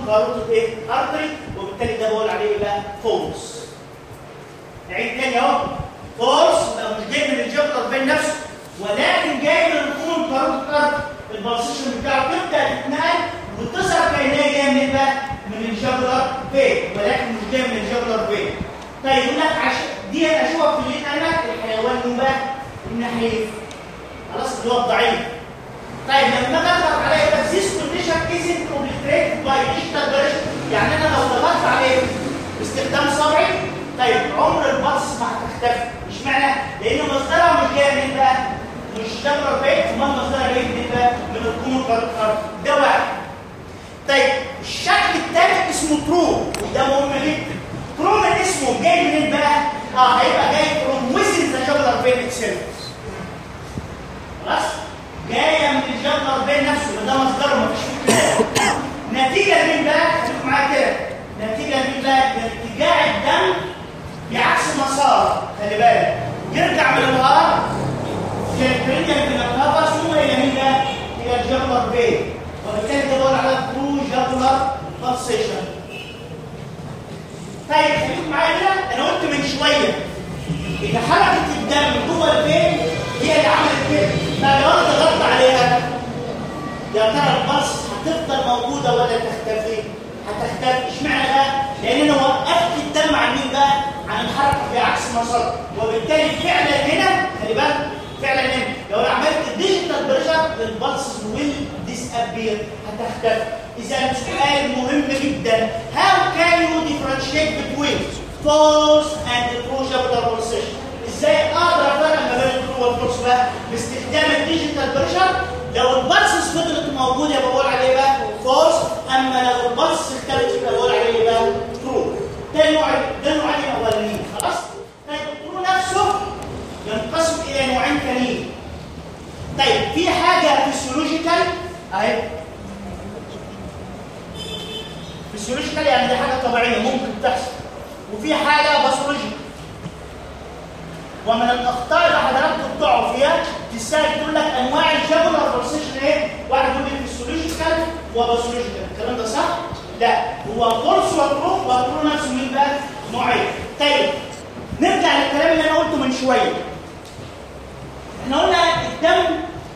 [SPEAKER 1] كاروتيد ايه ارتري وبالتالي ده بقول عليه ايه بقى فولس نعيد تاني اهو فولس يبقى مش جاي من الجبلر فين نفسه ولكن جاي من الكون كاروتيد ارتري البلسيشن بتاعه تبدا تتنقل وتظهر كانها جايه من بقى من الجبلر فين ولكن مش جايه من الجبلر فين طيب يقول لك عشان دي انا اشوفها في الليل انا الحيوان مباح النحيف خلاص اللي هو الضعيف طيب لما اجي اضغط عليه يبقى this condition isn't obliterated by digital version يعني انا لو ضغطت عليه باستخدام صبعي طيب عمر البلس ما هتختفي مش معنى لان مصدرها مش جايه من بقى مش جبر بيت امال مصدرها جاي من بقى من الكون والارض ده واحد طيب الشكل الثالث اسمه ترو وده مهم جدا ترو من اسمه جاي منين بقى؟ اه هيبقى جاي from within the jugular vein itself خلاص؟ جايه من الجبر بين نفسه ده مصدره مفيش فيه كلام نتيجه مين بقى؟ خليكم معايا كده نتيجه مين بقى؟ ارتجاع الدم بعكس مساره خلي بالك يرجع من الهار كالكرينيال من الهار ثم الى مين بقى؟ الى الجبر بين وبالتالي ده بقول على برو جبلر بالسيشن طيب خليكم معايا كده انا قلت من شويه ان حركه الدم جوه البين هي اللي عملت كده فلو انا ضغطت عليها يا ترى البلس هتفضل موجوده ولا تختفي؟ هتختفي اشمعنى بقى؟ لان انا وقفت الدم عن مين بقى؟ عن الحركه في عكس مسار وبالتالي فعلا هنا خلي بالك فعلا هنا لو انا عملت ديجيتال بريشر البلس ويل ديس ابير هتختفي اذا سؤال مهم جدا how can you differentiate between false and true jugular pulsation ازاي اقدر افرق ما بين الترو والفولس بقى باستخدام الديجيتال بريشر لو البلسز فضلت موجوده يبقى بقول عليه بقى فولس اما لو البلس اختلفت يبقى بقول عليه بقى ترو ده نوع ده نوعين اولانيين خلاص طيب الترو نفسه ينقسم الى نوعين ثانيين طيب في حاجه فيسيولوجيكال اهي فيسيولوجيكال يعني دي حاجه طبيعيه ممكن تحصل وفي حاجه باثولوجيكال ومن الاخطاء اللي حضراتكم بتقعوا فيها تستاهل تقول لك انواع الجبل بروسيشن ايه؟ واحد يقول لك فيسيولوجيكال وباثولوجيكال الكلام ده صح؟ لا هو فولس وترو وترو نفسه مين بقى؟ نوعين طيب نرجع للكلام اللي انا قلته من شويه احنا قلنا الدم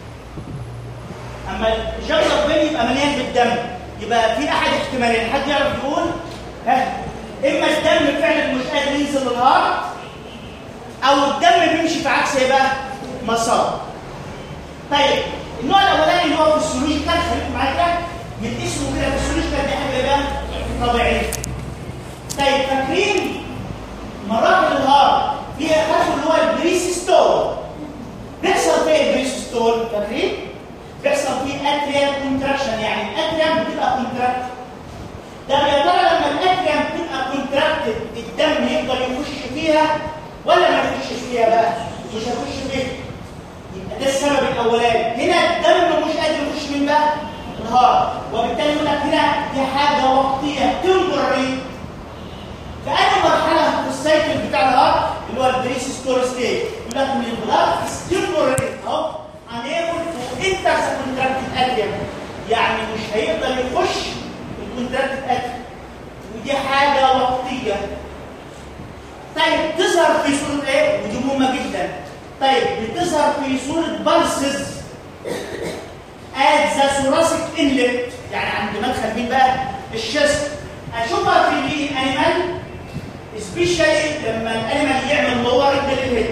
[SPEAKER 1] اما الجبل بين يبقى مليان بالدم يبقى في احد احتمالين حد يعرف يقول ها اما الدم فعلا مش قادر ينزل للهارت او الدم بيمشي في عكس ايه بقى مسار طيب النوع الاولاني اللي هو فيسيولوجيكال خليكم معايا كده من اسمه كده فيسيولوجيكال دي حاجه ايه بقى طبيعيه طيب فاكرين مراحل الهارت فيها خدوا اللي هو البريسيستول بيحصل فيه البريسيستول فاكرين بيحصل فيه اتريال كونتراكشن يعني الاتريال بتبقى كونتراكت ده يا ترى لما الاتريال بتبقى كونتراكتد الدم يقدر يخش فيها ولا ما يخشش فيها بقى مش هيخش فيها يبقى ده السبب الاولاني هنا الدم مش قادر يخش من بقى الهارت وبالتالي يقول لك هنا دي حاجه وقتيه تمبرري في اي مرحله في السايكل بتاع الهارت اللي هو البريسيستول ستيت يقول لك من البلاد تمبرري اهو unable to enter the contracted area يعني مش هيقدر يخش الكونتراكتد area ودي حاجه وقتيه طيب تظهر في صورة ايه؟ ودي مهمة جدا. طيب بتظهر في صورة بلسز at the thoracic inlet يعني عند مدخل مين بقى؟ الشست. اشوفها في الانيمال سبيشالي لما الانيمال يعمل لور للهيد.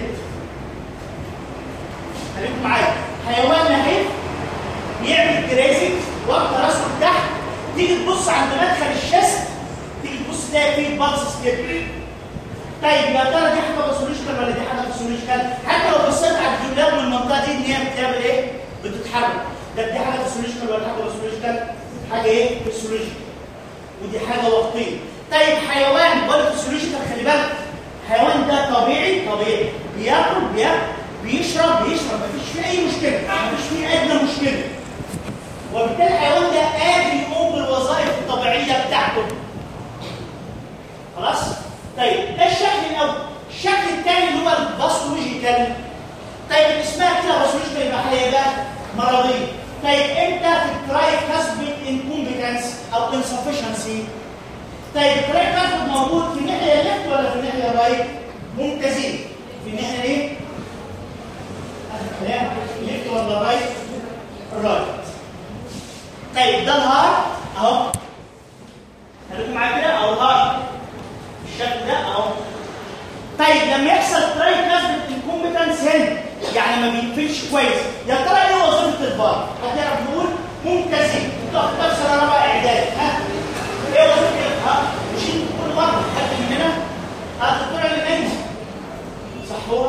[SPEAKER 1] خليكم معايا. حيوان نحيف يعمل جريزنج وقت راسه لتحت تيجي تبص عند مدخل الشست تيجي تبص تلاقي فيه بلسز كده. طيب يا ترى دي حاجه باثولوجيكال ولا دي حاجه فيسيولوجيكال؟ حتى لو بصيت على الجلاب من المنطقه دي ان هي بتعمل ايه؟ بتتحرك. ده دي حاجه فيسيولوجيكال ولا حاجه باثولوجيكال؟ حاجه ايه؟ فيسيولوجيكال. ودي حاجه وقتيه. طيب حيوان ولا فيسيولوجيكال خلي بالك الحيوان ده طبيعي طبيعي بياكل بياكل بيشرب بيشرب مفيش فيه اي مشكله مفيش فيه ادنى مشكله. وبالتالي الحيوان ده قادر يقوم بالوظائف الطبيعيه بتاعته. خلاص؟ طيب ده الشكل الاول الشكل الثاني اللي هو الباثولوجيكال طيب اللي اسمها كده باثولوجيكال يبقى حاجه بقى مرضيه طيب امتى في التراي كاسبيد انكومبتنس او انسفشنسي طيب التراي كاسبت موجود في الناحيه الليفت ولا في الناحيه الرايت؟ ممتازين في الناحيه ايه؟ الكلام ليفت ولا رايت؟ الرايت طيب ده الهارت اهو خليكم معايا كده اهو الهارت بالشكل ده اهو طيب لما يحصل تراي كاسبت انكومبتنس هنا يعني ما بيقفلش كويس يا ترى ايه وظيفه البار؟ هتعرف نقول ممتازين تقف في سنه رابعه اعدادي ها ايه وظيفه ها مش انت كل مره حد من هنا هذا الدكتور اللي نايم صح هو؟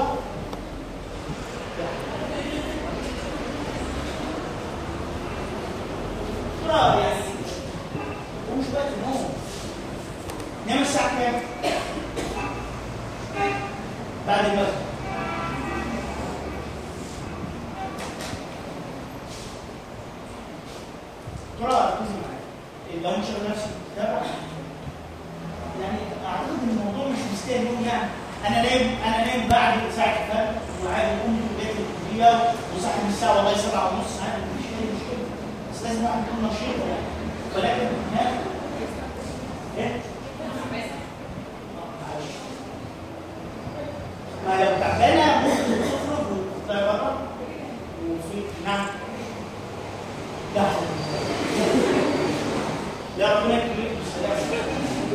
[SPEAKER 1] دكتور يعني هو مش وقت النوم نام الساعه كام؟ بعد المغرب ترى ركزي معايا لو مش انا نفسي تتابع يعني اعتقد ان الموضوع مش مستاهل يوم يعني انا نايم انا نايم بعد ساعه الفجر وعادي امي في البيت الكليه وصاحي من الساعه والله 7 ونص عادي مفيش اي مشكله بس لازم واحد يكون نشيط يعني ولكن ها ايه؟ معلش. ما لو تعبانه ممكن تخرج وتطلع بره وفي نعم لا لا ربنا يكرمك بالسلامه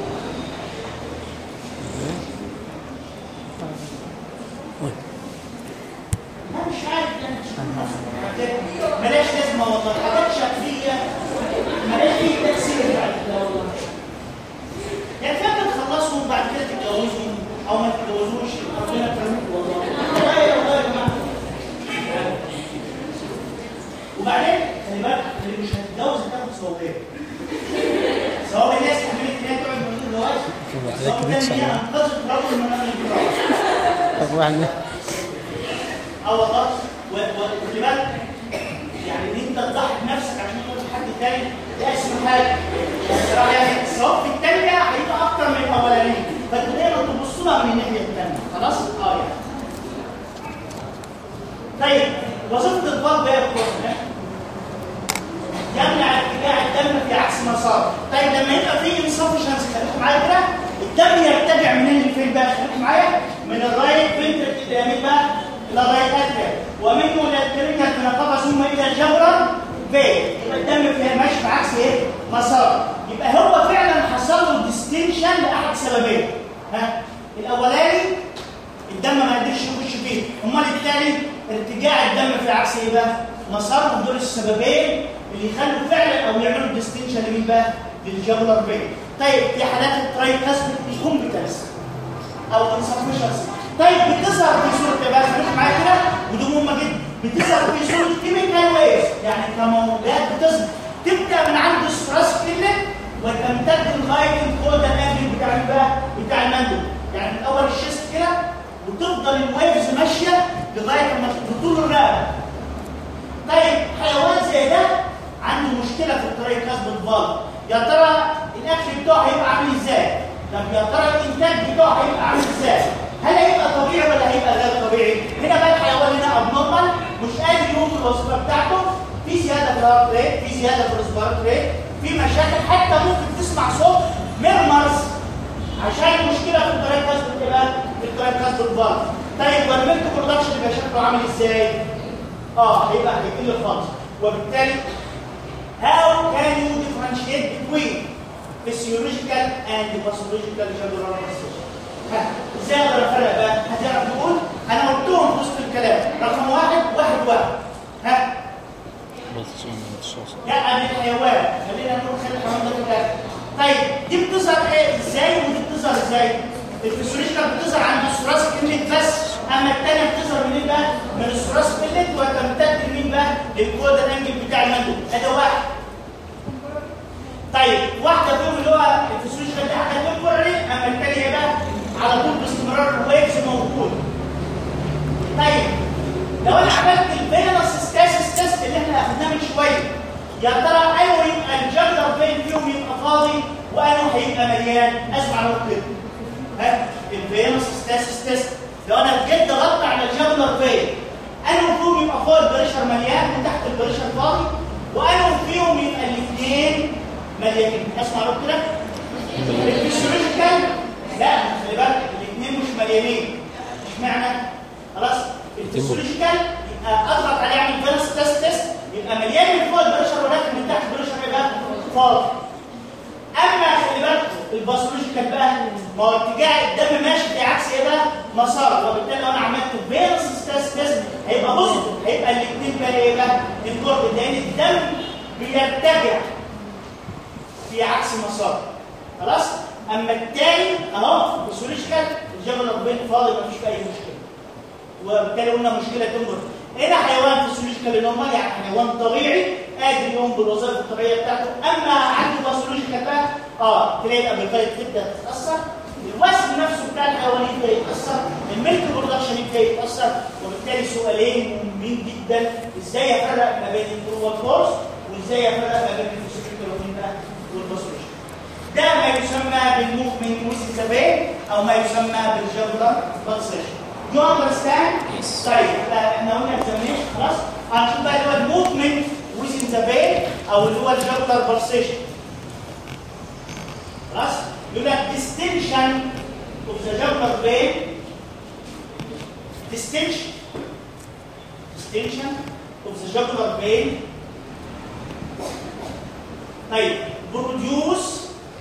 [SPEAKER 1] لا مش عارف يعني حاجات ملاش لازمه والله حاجات شكليه ملاش اي تاثير بعد كده والله يعني فاكر تخلصوا وبعد كده تتجوزوا او ما تتجوزوش ربنا يكرمكم والله والله يا والله يا جماعه وبعدين خلي بالك اللي مش هتتجوز هتاخد ثوابين ثواب الناس تعمل ان هي تقعد من غير جواز ثواب تاني ان هي انقذت رجل من الانقراض
[SPEAKER 2] طب واحد
[SPEAKER 1] اه والله و- و- وخلي بالك يعني ان انت تضحي بنفسك عشان تقول لحد تاني ده اسمه حاجه يعني الثواب في الثانيه هيبقى اكتر من الاولانيه فانتوا دايما تبصوا لها من الناحيه الثانيه خلاص؟ اه يعني طيب وظيفه البلب ايه يا دكتور؟ يمنع ارتجاع الدم في عكس مساره طيب لما يبقى في انسفشنس خليكم معايا كده الدم يرتجع منين لفين بقى خليكم معايا من الرايت فنترك الى يمين بقى الى الرايت اتريا ومنه الى الكرينيال فنقبه ثم الى الجبرة فين يبقى الدم فيها ماشي بعكس ايه مسار يبقى هو فعلا حصل له ديستنشن لاحد سببين ها الاولاني الدم ما قدرش يخش فيه امال الثاني ارتجاع الدم في عكس ايه بقى مسارهم دول السببين اللي يخلوا فعلا او يعملوا ديستنشن لمين بقى للجبلر بين طيب في حالات الترايكاسبيك الكومبتنس او انسفشنسي طيب بتظهر في صوره ايه بقى خليك معايا كده ودي مهمه جدا بتظهر في صوره كيميكال ويز يعني كموجات بتظهر تبدا من عند الستراس كلت وتمتد لغايه الكود الانجل بتاع إيه بقى بتاع المندل يعني من اول الشيست كده وتفضل الويفز ماشيه لغايه ما تطول الرقبه طيب حيوان زي ده عنده مشكله في الطريق كسب الفالف يا ترى الاكل بتاعه هيبقى عامل ازاي طب يا ترى الانتاج بتاعه هيبقى عامل ازاي هل هيبقى طبيعي ولا هيبقى غير طبيعي هنا بقى الحيوان هنا ابنورمال مش قادر يقوم بالوظيفه بتاعته في زياده في الهارت ريت في زياده في الريسبيرت ريت في مشاكل حتى ممكن تسمع صوت ميرمرز عشان المشكله في الطريق كسب ايه بقى في الطريق كسب الفالف طيب والميلك برودكشن يبقى شكله عامل ازاي اه هيبقى هيقل خالص وبالتالي how can you differentiate between physiological and pathological general anesthesia ها ازاي اقدر افرق بقى هتعرف نقول انا قلتهم في وسط الكلام رقم واحد واحد واحد ها
[SPEAKER 3] بس من الشخص
[SPEAKER 1] لا من الحيوان خلينا نقول خلي الحيوان ده كده طيب دي بتظهر ايه ازاي ودي بتظهر ازاي الفسيولوجيكال بتظهر عند الثراس كلمه بس اما الثانيه بتظهر منين بقى من الثراس كلمه وتمتد لمين بقى للكود الانجل بتاع المندوب ادي واحد طيب واحده فيهم اللي هو الفسيولوجيكال دي حاجه تمبرري اما الثانيه بقى على طول باستمرار الويفز موجود طيب لو انا عملت الفينوس ستاسيس تيست اللي احنا اخدناه من شويه يا ترى انه يبقى الجلدر فين فيهم يبقى فاضي وانه هيبقى مليان اسمع لو كده ها الفينوس ستاسيس تيست لو انا بجد ضغطت على الجلدر فين انه فيهم يبقى فوق البريشر مليان وتحت البريشر فاضي وانه فيهم يبقى الاثنين مليانين اسمع لو كده الفسيولوجيكال لا خلي بالك الاثنين مش مليانين اشمعنى خلاص الفسيولوجيكال يبقى اضغط عليه اعمل فيروس تيست تيست يبقى مليان من فوق البريشر ولكن من تحت البريشر يبقى فاضي اما خلي بالك الباثولوجيكال بقى ما هو اتجاه الدم ماشي في عكس ايه بقى مسار وبالتالي لو انا عملت فيروس تيست تيست هيبقى بوزيتيف هيبقى الاثنين بقى ايه بقى الكورد لان الدم بيرتجع في عكس مسار خلاص اما التاني اهو بسوليشكال الجبل الربين فاضي مفيش فيه اي مشكله وبالتالي قلنا مشكله تنبر هنا حيوان فسيولوجيكال نورمال يعني حيوان طبيعي قادر يقوم بالوظائف الطبيعيه بتاعته اما عنده باثولوجيكال بقى اه تلاقي الابيتايت تبدا تتاثر الوزن نفسه بتاع الحيوان يبدا يتاثر الميلك برودكشن يبدا يتاثر وبالتالي سؤالين مهمين جدا ازاي افرق ما بين الترو فورس وازاي افرق ما بين الفسيولوجيكال ومين بقى والباثولوجيكال ده ما يسمى بالموفمنت ويز ذا بين او ما يسمى بالجبلر بالسيشن يو اندرستاند
[SPEAKER 3] Yes.
[SPEAKER 1] طيب يبقى احنا قلنا اكزامينشن خلاص هنشوف بقى اللي هو الموفمنت ويز ذا بين او اللي هو الجبلر بالسيشن خلاص يقول لك distinction of the jugular vein distinction distinction of the jugular vein طيب produce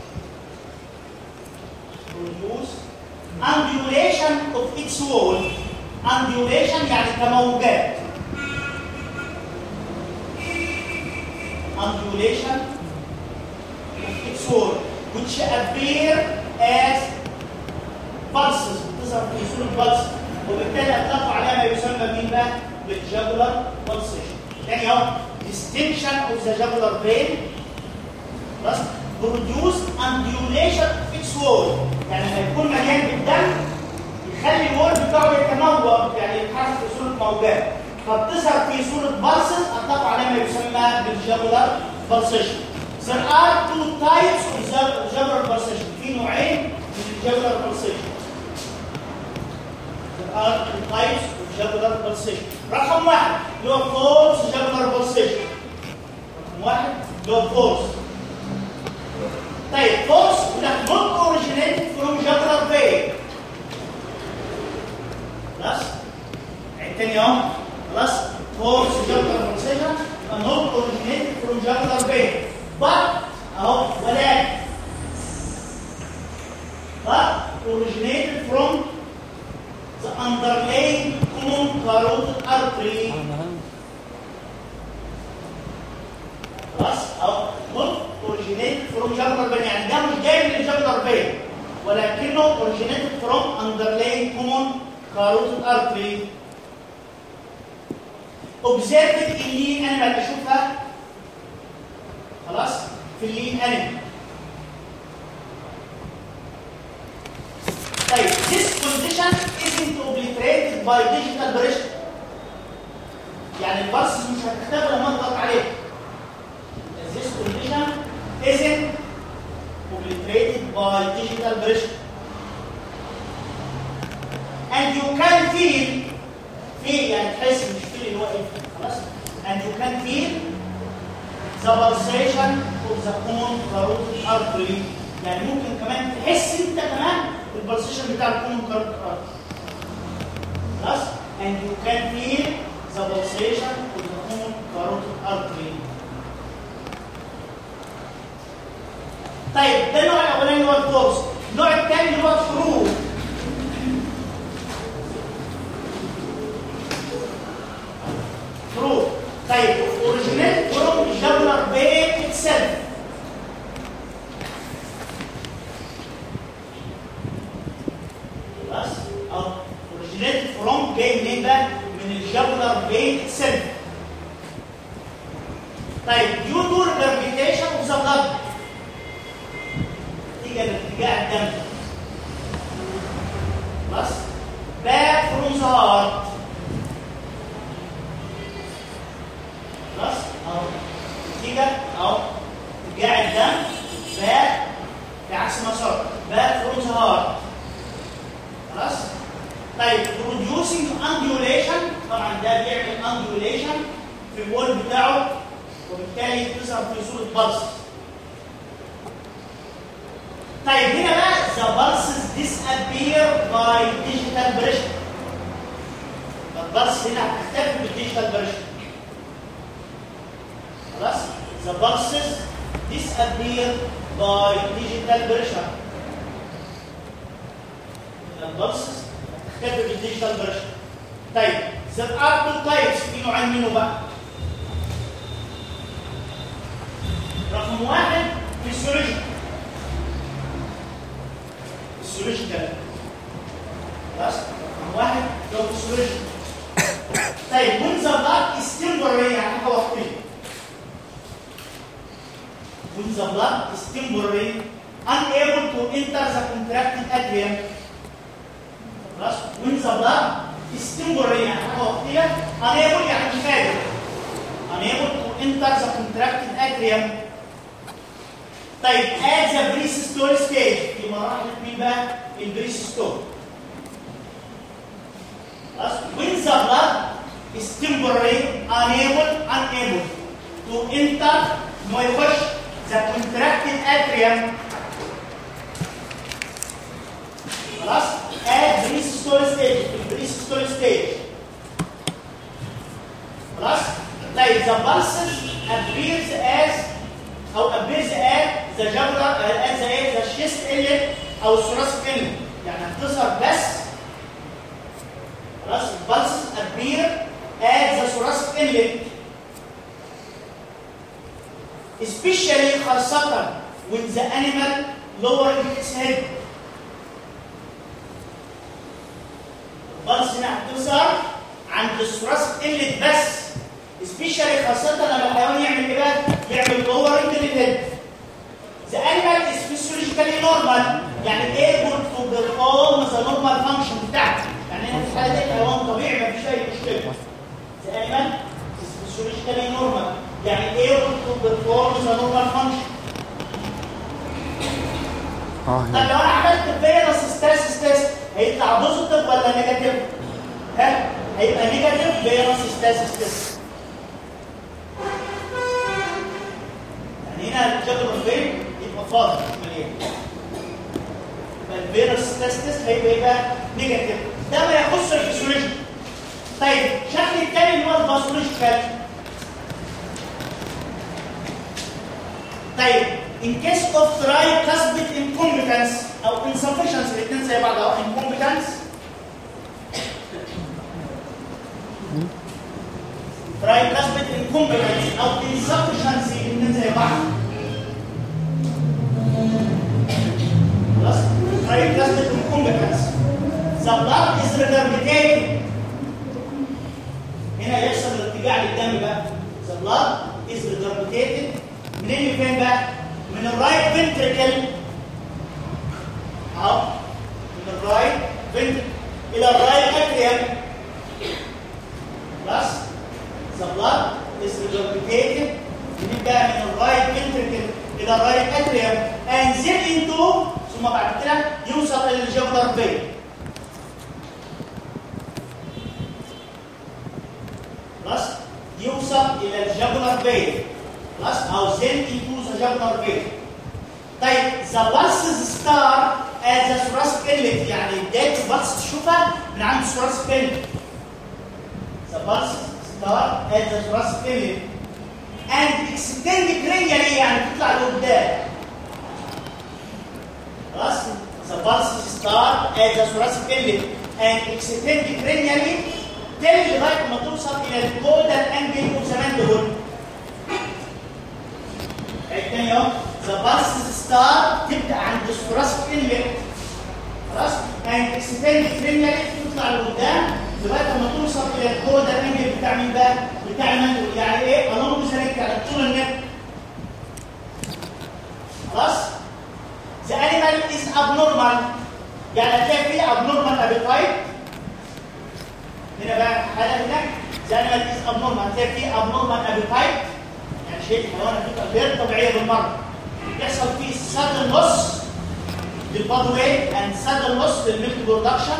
[SPEAKER 1] produce undulation of its wall undulation يعني كموجات undulation of its wall which appear as pulses بتظهر في صورة pulse وبالتالي اطلقوا عليها ما يسمى مين بقى بالجبلر pulsation تاني اهو distinction of the jugular vein خلاص produce undulation of its wall يعني لما يكون مليان بالدم يخلي الوول بتاعه يتموج يعني يتحرك في صوره موجات فبتظهر في صوره بلسز اطلقوا عليها ما يسمى بالجبلر pulsation There are two types of jab- jugular pulsation في نوعين من الجبلر pulsation There are two types of jugular pulsation رقم واحد اللي هو false jugular pulsation رقم واحد اللي هو false طيب false يقول لك not originated from jugular vein خلاص عيد تاني اهو خلاص false jugular pulsation يبقى not originated from jugular vein but اهو ولكن but originated from the underlying common carotid artery خلاص اهو not originated from jugular vein يعني ده مش جاي من الجبلر فين ولكنه originated from underlying common carotid artery observed in lean animal اشوفها خلاص في اللين animal طيب this condition isn't obliterated by digital pressure يعني البلس مش هتختفي لما اضغط عليه this condition isn't obliterated by digital pressure and you can feel feel يعني تحس مش feel اللي هو ايه خلاص and you can feel the pulsation of the common carotid artery يعني ممكن كمان تحس انت كمان البلسيشن بتاع الكومن كارد خلاص and you can feel the pulsation of the common carotid artery طيب ده النوع الاولاني اللي هو الفورس النوع الثاني اللي هو الثرو ثرو طيب اوريجينيت فروم جابلر بين اتسيلف خلاص او اوريجينيت فروم جاي منين بقى من الجابلر بين اتسيلف طيب due to regurgitation of the blood نتيجه لارتجاع الدم خلاص back from the heart خلاص اهو نتيجه اهو ارتجاع الدم back بعكس مسار back from the heart خلاص طيب producing undulation طبعا ده بيعمل undulation في الوول بتاعه وبالتالي تظهر في صوره بلس طيب هنا بقى the pulses disappear by digital pressure البلس هنا هتختفي بالديجيتال بريشر خلاص the pulses disappear by digital pressure البلسز هتختفي بالديجيتال بريشر طيب there are two types في نوعين منه بقى رقم واحد physiological physiological خلاص رقم واحد لو physiological طيب when the blood is temporary يعني حاجه وقتيه when the blood is temporary unable to enter the contracted atrium خلاص when the blood is temporary يعني حاجه وقتيه unable يعني مش قادر unable to enter the contracted atrium طيب at the pre-systolic stage في مراحل مين بقى؟ البريسيستول خلاص when the blood is temporary unable unable to enter ما يخش the contracted atrium خلاص at pre-systolic stage في pre-systolic stage خلاص طيب the pulses appears as او appears at the jugular at the the chest inlet او thoracic inlet يعني هتظهر بس خلاص pulses appear at the thoracic inlet especially خاصة when the animal lowering its head البلس هنا هتظهر عند الثراث inlet بس especially خاصة لما الحيوان يعمل ايه بقى؟ يعمل lowering للهيد The animal is physiologically normal يعني able to perform the normal function بتاعته يعني هنا في الحالة دي الحيوان طبيعي مفيش أي مشكلة The animal is physiologically normal يعني able to perform the normal function
[SPEAKER 2] اه
[SPEAKER 1] طب لو انا عملت فيروس ستاسيس تيست هيطلع بوزيتيف ولا نيجاتيف؟ ها؟ هيبقى نيجاتيف فيروس ستاسيس تيست يعني هنا الجدول البين يبقى فاضي مش مليان يبقى الفيروس ستاسيس هيبقى ايه بقى؟ نيجاتيف ده ما يخص الفسيولوجي طيب الشكل الثاني اللي هو الباثولوجيكال طيب in case of tricuspid incompetence او insufficiency الاثنين زي بعض اهو incompetence tricuspid incompetence او insufficiency الاثنين زي بعض خلاص tricuspid incompetence the blood is regurgitated هنا يحصل الارتجاع للدم بقى the blood is regurgitated منين لفين بقى؟ من الرايت فنتريكل اهو من الرايت فنتريكل الى الرايت اتريوم خلاص the blood is regurgitated منين بقى من الرايت فنتريكل الى الرايت اتريوم and then into ثم بعد كده يوصل الى الجوهر فين خلاص يوصل الى الجبلر فين خلاص او then into the jugular vein طيب the pulses start at the thoracic inlet يعني بدايه البلس تشوفها من عند thoracic inlet the pulses start at the thoracic inlet and extend cranially يعني تطلع لقدام خلاص the pulses start at the thoracic inlet and extend cranially till لغايه ما توصل الى الكودال انجل اوف ذا mandible الثاني اهو ذا pulses ستار تبدا عند الثوراسيك انلت خلاص and extend cranially تطلع لقدام لغايه ما توصل الى الكودال انجل بتاع مين بقى؟ بتاع المندل يعني ايه؟ along the neck يعني طول النك خلاص the animal is abnormal يعني هتلاقي فيه abnormal appetite هنا بقى حاله هناك the animal is abnormal هتلاقي فيه abnormal appetite يعني شيء الحيوان هتبقى غير طبيعيه بالمره يحصل فيه sudden loss للبادي ويت and sudden loss للميلك برودكشن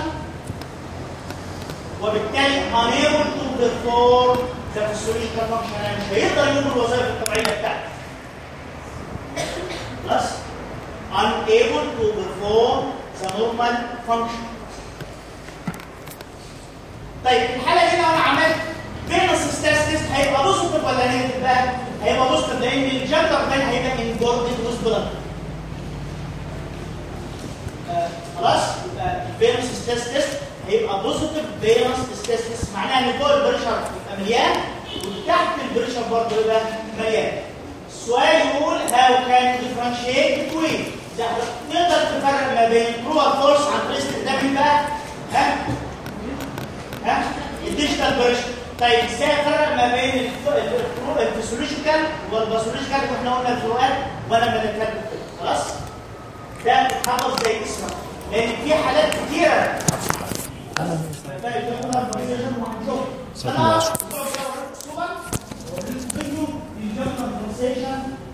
[SPEAKER 1] وبالتالي unable to perform the physiological function يعني مش هيقدر يقوم بالوظائف الطبيعيه بتاعته خلاص unable to نورمال فانكشن طيب في الحاله دي لو انا عملت فينوس ستاس تيست هيبقى بوزيتيف ولا نيجاتيف بقى؟ هيبقى بوزيتيف لان الجندر مان هيبقى انبوردد ويز بلاد آه، خلاص يبقى الفينوس ستاس تيست هيبقى بوزيتيف فينوس ستاس تيست معناها ان فوق البريشر يبقى مليان وتحت البريشر برضه يبقى مليان السؤال يقول هاو كان ديفرنشيت بتوين تقدر تفرق ما بين ترو فولس عن طريق استخدام إيه بقى ها ها الديجيتال بريشر طيب ازاي افرق ما بين الفسيولوجيكال والباثولوجيكال واحنا قلنا الفروقات وانا ما نتكلم خلاص ده بيتحفظ زي اسمه لان في حالات كتيره
[SPEAKER 3] ساعة 10.
[SPEAKER 1] فيديو الجنرال